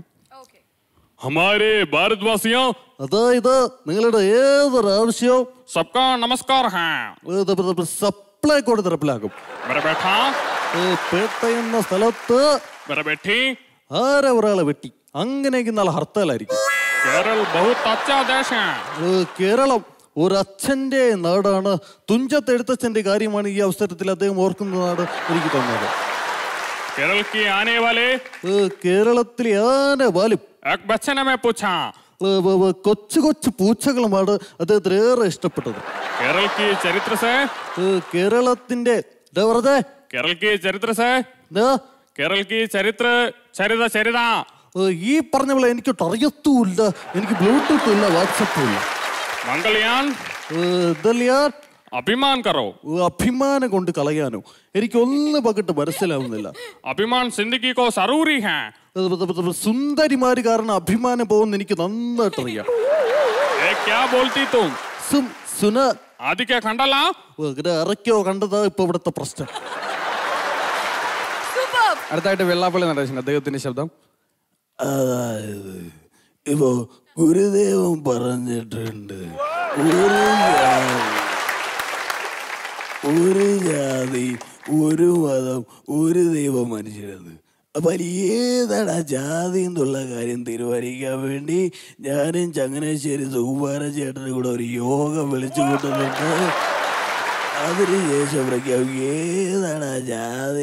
हमारे भारतवासियों അതായത് നിങ്ങളുടെ ഏതൊരാവശ്യവും सबका नमस्कार है സപ്ലൈ കോഡ് നടപ്പിലാക്കും मेरा बेटा ഏ, പേട്ട എന്ന സ്ഥലത്ത് मेरा बेटी ആരെ ഒരാളെ വെട്ടി അങ്ങനെയൊക്കെ നാളെ ഹർത്താലായിരിക്കും केरल बहुत अच्छा देश है ഏ, കേരളം ഒരച്ഛന്റെ നാടാണ് തുഞ്ചത്ത് എഴുത്തച്ഛന്റെ കാര്യമാണ് ഈ അവസരത്തിൽ അദ്ദേഹം ഓർക്കുന്നതാണ് എനിക്ക് തോന്നുന്നത് केरल की आने वाले ഏ, കേരളത്തിലെ ആന വാലും एक बच्चे ने मैं पूछा ഏ, ഏ, ഏ, കൊച്ചു കൊച്ചു പൂച്ചകളുമാണ് അദ്ദേഹത്തിന് ഏറെ ഇഷ്ടപ്പെട്ടത് केरल की चरित्र से ഏ, കേരളത്തിന്റെ ദാ വെറുതെ केरल की चरित्र से ദാ, केरल की चरित्र चरिത ചരിത ഏ, ഈ പറഞ്ഞ പോലെ എനിക്കൊട്ട് അറിയത്തുമില്ല എനിക്ക് ബ്ലൂടൂത്തും ഇല്ല വാട്സപ്പും ഇല്ല मंगलयान ഏ, ഇതല്ലയാൻ अभिमान करो അഭിമാനം കൊണ്ട് കളയാനോ എനിക്കൊന്നും പകിട്ട് മനസ്സിലാവുന്നില്ല अभिमान जिंदगी को जरूरी है സുന്ദരിമാര് കാരണം അഭിമാനം പോകുന്ന എനിക്ക് നന്നായിട്ട് അറിയാം ये क्या बोलती तुम സും- സുന ആദ്യമൊക്കെ കണ്ടല്ല ഇങ്ങനെ ഇറക്കിയോ കണ്ടതാ ഇപ്പൊ ഇവിടുത്തെ പ്രശ്നം അടുത്തായിട്ട് വെള്ളാപ്പള്ളി നടേശൻ അദ്ദേഹത്തിന്റെ ശബ്ദം അതായത് ഇപ്പോ ഗുരുദേവൻ പറഞ്ഞിട്ടുണ്ട് ഒരു ജാതി ഒരു ജാതി ഒരു മതം ഒരു ദൈവം മനുഷ്യരത് അപ്പൊ അതിൽ ഏതാണ് ആ ജാതി എന്നുള്ള കാര്യം തീരുമാനിക്കാൻ വേണ്ടി ഞാനും ചങ്ങനാശ്ശേരി സുകുമാരൻ ചേട്ടനും കൂടെ ഒരു യോഗം വിളിച്ചു കൂട്ടുന്നുണ്ട് അതിനുശേഷം പ്രഖ്യാപിക്കും ഏതാണ് ആ ജാതി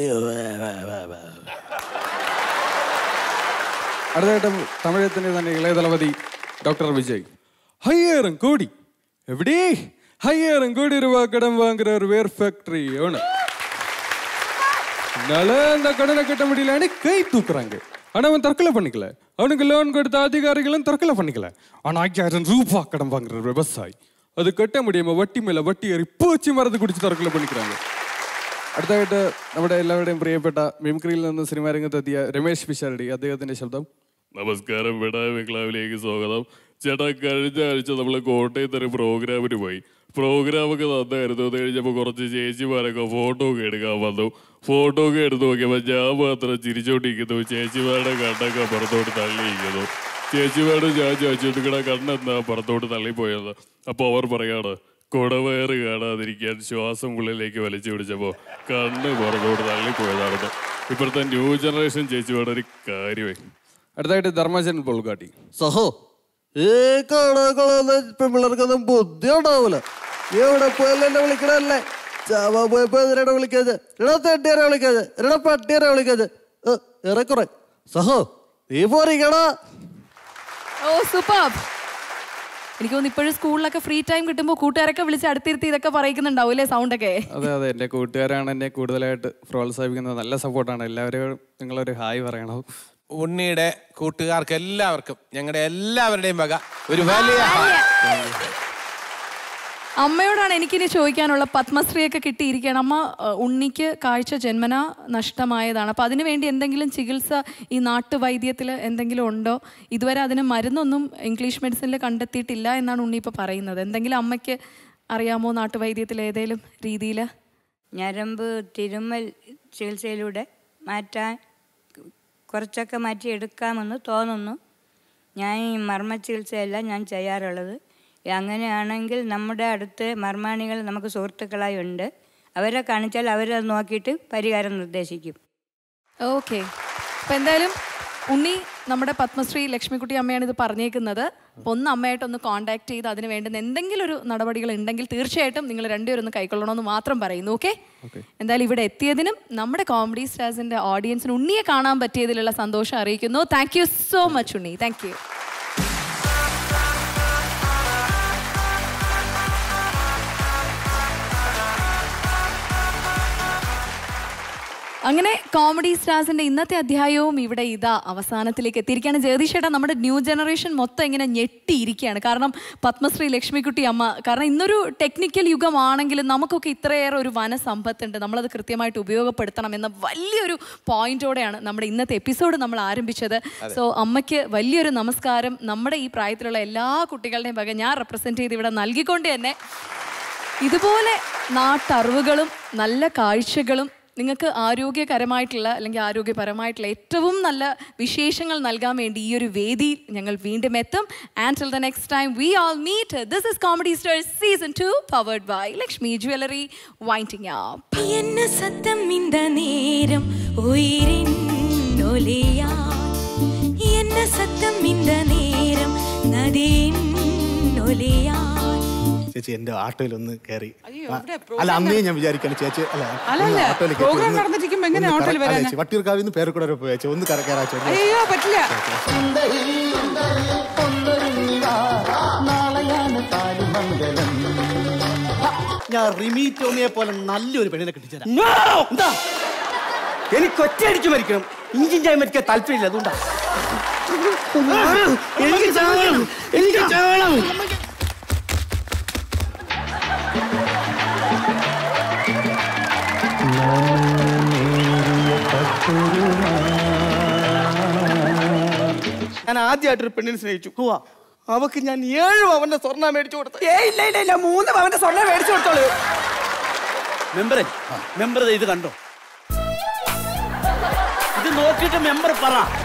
അടുത്തായിട്ട് തമിഴത്തിന്റെ തന്നെ ഇളയ തലപതി ഡോക്ടർ വിജയ് ഹയ്യേറും കോടി എവിടെ ஹையாயிரம் கோடி ரூபாய் கடன் வாங்குற ஒரு வேர் ஃபேக்டரி ஓனர் அதனால அந்த கடனை கட்ட முடியலன்னு கை தூக்குறாங்க ஆனா அவன் தற்கொலை பண்ணிக்கல அவனுக்கு லோன் கொடுத்த அதிகாரிகளும் தற்கொலை பண்ணிக்கல ஆனா ஐயாயிரம் ரூபாய் கடன் வாங்குற ஒரு விவசாயி அது கட்ட முடியாம வட்டி மேல വട്ടി ഏറി പൂച്ചി മറന്ന് കുടിച്ച് തറക്കല പണിക്கிறாங்க അടുത്തായിട്ട് നമ്മുടെ എല്ലാവരുടെയും പ്രിയപ്പെട്ട മിമിക്രിയിൽ നിന്ന് സിനിമാ രംഗത്തെത്തിയ രമേശ് പിഷാരടി അദ്ദേഹത്തിന്റെ ശബ്ദം നമസ്കാരം വിടാ ബംഗ്ലാവിലേക്ക് സ്വാഗതം ചേട്ടാ കഴിഞ്ഞ ആഴ്ച നമ്മൾ കോട്ടയത്ത് ഒരു പ്രോഗ്രാമിന് പോയി പ്രോഗ്രാമൊക്കെ നന്നായിരുന്നു അത് കഴിഞ്ഞപ്പോൾ കുറച്ച് ചേച്ചിമാരൊക്കെ ഫോട്ടോ ഒക്കെ എടുക്കാൻ വന്നു ഫോട്ടോ ഒക്കെ എടുത്ത് നോക്കിയപ്പോൾ ഞാൻ മാത്രം ചിരിച്ചോണ്ടിരിക്കുന്നു ചേച്ചിമാരുടെ കണ്ണൊക്കെ പുറത്തോട്ട് തള്ളിയിരിക്കുന്നു ചേച്ചിമാരുടെ ഞാൻ ചോദിച്ചു നിങ്ങളുടെ കണ്ണെന്നാ പുറത്തോട്ട് തള്ളിപ്പോയത് അപ്പോൾ അവർ പറയാണ് കുടവയറ് കാണാതിരിക്കാൻ ശ്വാസം ഉള്ളിലേക്ക് വലിച്ചു പിടിച്ചപ്പോൾ കണ്ണ് പുറത്തോട്ട് തള്ളിപ്പോയതാണെന്ന് ഇപ്പോഴത്തെ ന്യൂ ജനറേഷൻ ചേച്ചിമാരുടെ ഒരു കാര്യമേ അടുത്തായിട്ട് ധർമ്മജൻ പൊൾഗാട്ടി സഹോ ഏ കാണാക്കളൊന്നും ഇപ്പൊ പിള്ളേർക്കൊന്നും ബുദ്ധി ഉണ്ടാവൂല നീ എവിടെ പോയല്ലേ എന്നെ വിളിക്കണല്ലേ ചാവാ പോയപ്പോ എന്തിനാണ് വിളിക്കാത് എടാ തെട്ടിയാരെ വിളിക്കാത് എടാ പട്ടിയാരെ വിളിക്കാത് ഏറെക്കുറെ സഹോ നീ പോറിക്കടാ ഓ സൂപ്പർ എനിക്ക് തോന്നുന്നു ഇപ്പോഴും സ്കൂളിലൊക്കെ ഫ്രീ ടൈം കിട്ടുമ്പോൾ കൂട്ടുകാരൊക്കെ വിളിച്ച് അടുത്തിരുത്തി ഇതൊക്കെ പറയിക്കുന്നുണ്ടാവും അല്ലേ സൗണ്ട് ഒക്കെ അതെ അതെ എൻ്റെ കൂട്ടുകാരാണ് എന്നെ കൂടുതലായിട്ട് പ്രോത്സാഹിപ്പിക്കുന്നത് നല്ല സപ്പോർട്ടാണ് എല്ലാവരും നിങ്ങളൊരു ഹായ് പറയണം ഉണ്ണിയുടെ കൂട്ടുകാർക്ക് എല്ലാവർക്കും ഞങ്ങളുടെ എല്ലാവരുടെയും വക ഒരു വലിയ അമ്മയോടാണ് എനിക്കിനി ചോദിക്കാനുള്ള പത്മശ്രീയൊക്കെ കിട്ടിയിരിക്കുകയാണ് അമ്മ അഹ്, ഉണ്ണിക്ക് കാഴ്ച ജന്മന നഷ്ടമായതാണ് അപ്പോൾ അതിനു വേണ്ടി എന്തെങ്കിലും ചികിത്സ ഈ നാട്ടുവൈദ്യത്തിൽ എന്തെങ്കിലും ഉണ്ടോ ഇതുവരെ അതിന് മരുന്നൊന്നും ഇംഗ്ലീഷ് മെഡിസിനിൽ കണ്ടെത്തിയിട്ടില്ല എന്നാണ് ഉണ്ണി ഇപ്പോൾ പറയുന്നത് എന്തെങ്കിലും അമ്മയ്ക്ക് അറിയാമോ നാട്ടുവൈദ്യത്തിൽ ഏതെങ്കിലും രീതിയിൽ ഞരമ്പ് തിരുമ്മൽ ചികിത്സയിലൂടെ മാറ്റാൻ കുറച്ചൊക്കെ മാറ്റി എടുക്കാമെന്ന് തോന്നുന്നു ഞാൻ ഈ മർമ്മ ചികിത്സയല്ല ഞാൻ ചെയ്യാറുള്ളത് അങ്ങനെയാണെങ്കിൽ നമ്മുടെ അടുത്ത് മർമാണികൾ നമുക്ക് സുഹൃത്തുക്കളായി ഉണ്ട് അവരെ കാണിച്ചാൽ അവരത് നോക്കിയിട്ട് പരിഹാരം നിർദ്ദേശിക്കും ഓക്കെ അപ്പം എന്തായാലും ഉണ്ണി നമ്മുടെ പത്മശ്രീ ലക്ഷ്മിക്കുട്ടി അമ്മയാണ് ഇത് പറഞ്ഞേക്കുന്നത് അപ്പോൾ ഒന്ന് അമ്മയായിട്ടൊന്ന് കോൺടാക്ട് ചെയ്ത് അതിന് വേണ്ടുന്ന എന്തെങ്കിലും ഒരു നടപടികൾ ഉണ്ടെങ്കിൽ തീർച്ചയായിട്ടും നിങ്ങൾ രണ്ടുപേരും ഒന്ന് കൈക്കൊള്ളണമെന്ന് മാത്രം പറയുന്നു ഓക്കെ എന്തായാലും ഇവിടെ എത്തിയതിനും നമ്മുടെ കോമഡി സ്റ്റാർസിന്റെ ഓഡിയൻസിന് ഉണ്ണിയെ കാണാൻ പറ്റിയതിലുള്ള സന്തോഷം അറിയിക്കുന്നു thank you so much Unni thank you അങ്ങനെ കോമഡി സ്റ്റാർസിന്റെ ഇന്നത്തെ അധ്യായവും ഇവിടെ ഇതാ അവസാനത്തിലേക്ക് എത്തിയിരിക്കുകയാണ് ജഗദീഷ് ചേട്ടാ നമ്മുടെ ന്യൂ ജനറേഷൻ മൊത്തം ഇങ്ങനെ ഞെട്ടിയിരിക്കുകയാണ് കാരണം പത്മശ്രീ ലക്ഷ്മിക്കുട്ടി അമ്മ കാരണം ഇന്നൊരു ടെക്നിക്കൽ യുഗമാണെങ്കിലും നമുക്കൊക്കെ ഇത്രയേറെ ഒരു വനസമ്പത്തുണ്ട് നമ്മളത് കൃത്യമായിട്ട് ഉപയോഗപ്പെടുത്തണം എന്ന വലിയൊരു പോയിന്റോടെയാണ് നമ്മുടെ ഇന്നത്തെ എപ്പിസോഡ് നമ്മൾ ആരംഭിച്ചത് അതെ. സോ അമ്മയ്ക്ക് വലിയൊരു നമസ്കാരം നമ്മുടെ ഈ പ്രായത്തിലുള്ള എല്ലാ കുട്ടികളുടെയും വക ഞാൻ റെപ്രസെന്റ് ചെയ്ത് ഇവിടെ നൽകിക്കൊണ്ട് തന്നെ ഇതുപോലെ നാട്ടറിവുകളും നല്ല കാഴ്ചകളും നിങ്ങൾക്ക് ആരോഗ്യകരമായിട്ടുള്ള അല്ലെങ്കിൽ ആരോഗ്യപരമായിട്ടുള്ള ഏറ്റവും നല്ല വിശേഷങ്ങൾ നൽകാൻ വേണ്ടി ഈ ഒരു വേദിയിൽ ഞങ്ങൾ വീണ്ടും എത്തും and till the next time we all meet this is comedy stars season two powered by Lakshmi jewellery winding app என்ன சத்தம் இந்த நேரம் உயிரின் ஒலியா என்ன சத்தம் இந்த நேரம் நதியின் ஒலியா ചേച്ചി എന്റെ ആട്ടോയിൽ ഒന്ന് കയറി അയ്യോ, ആ, ഇവിടെ അല്ല program അന്നേ ഞാൻ വിചാരിക്കാണ് ചേച്ചി അല്ല അല്ലല്ല, ഒന്ന് ആട്ടോയിൽ കയറ്റി program ഒന്ന് നടന്നിരിക്കുമ്പോ എങ്ങനെ ഒന്ന് ആട്ടോയിൽ കറ- അല്ല വരാനാ? ചേച്ചി, വട്ടിയൂർക്കാവിൽ നിന്ന് പേരക്കൂടെ വരെ പോയി ചേച്ചി ഒന്ന് കറക്കാറാ ചേച്ചി അയ്യോ പറ്റില്ല ഞാൻ റിമി ടോമിയെ പോലെ നല്ലൊരു പെണ്ണിനെ കിട്ടിച്ചേരാം എന്താ എനിക്ക് ഒറ്റയടിക്ക് മരിക്കണം ഇഞ്ചിൻ ചായ മരിക്കാൻ താല്പര്യമില്ല അതുകൊണ്ടാ എനിക്ക് ചാകണം എനിക്ക് ചാകണം ഞാൻ ആദ്യമായിട്ടൊരു പെണ്ണിനെ സ്നേഹിച്ചു ഹുവാ അവക്ക് ഞാൻ ഏഴ് പവന്റെ സ്വർണ്ണ മേടിച്ചു കൊടുത്തു ഏ ഇല്ല ഇല്ല ഇല്ല മൂന്ന് പവന്റെ സ്വർണ്ണം മേടിച്ചു കൊടുത്തോളൂ മെമ്പറെ മെമ്പർ ഇത് കണ്ടോ ഇത് നോക്കിയിട്ട് മെമ്പർ പറ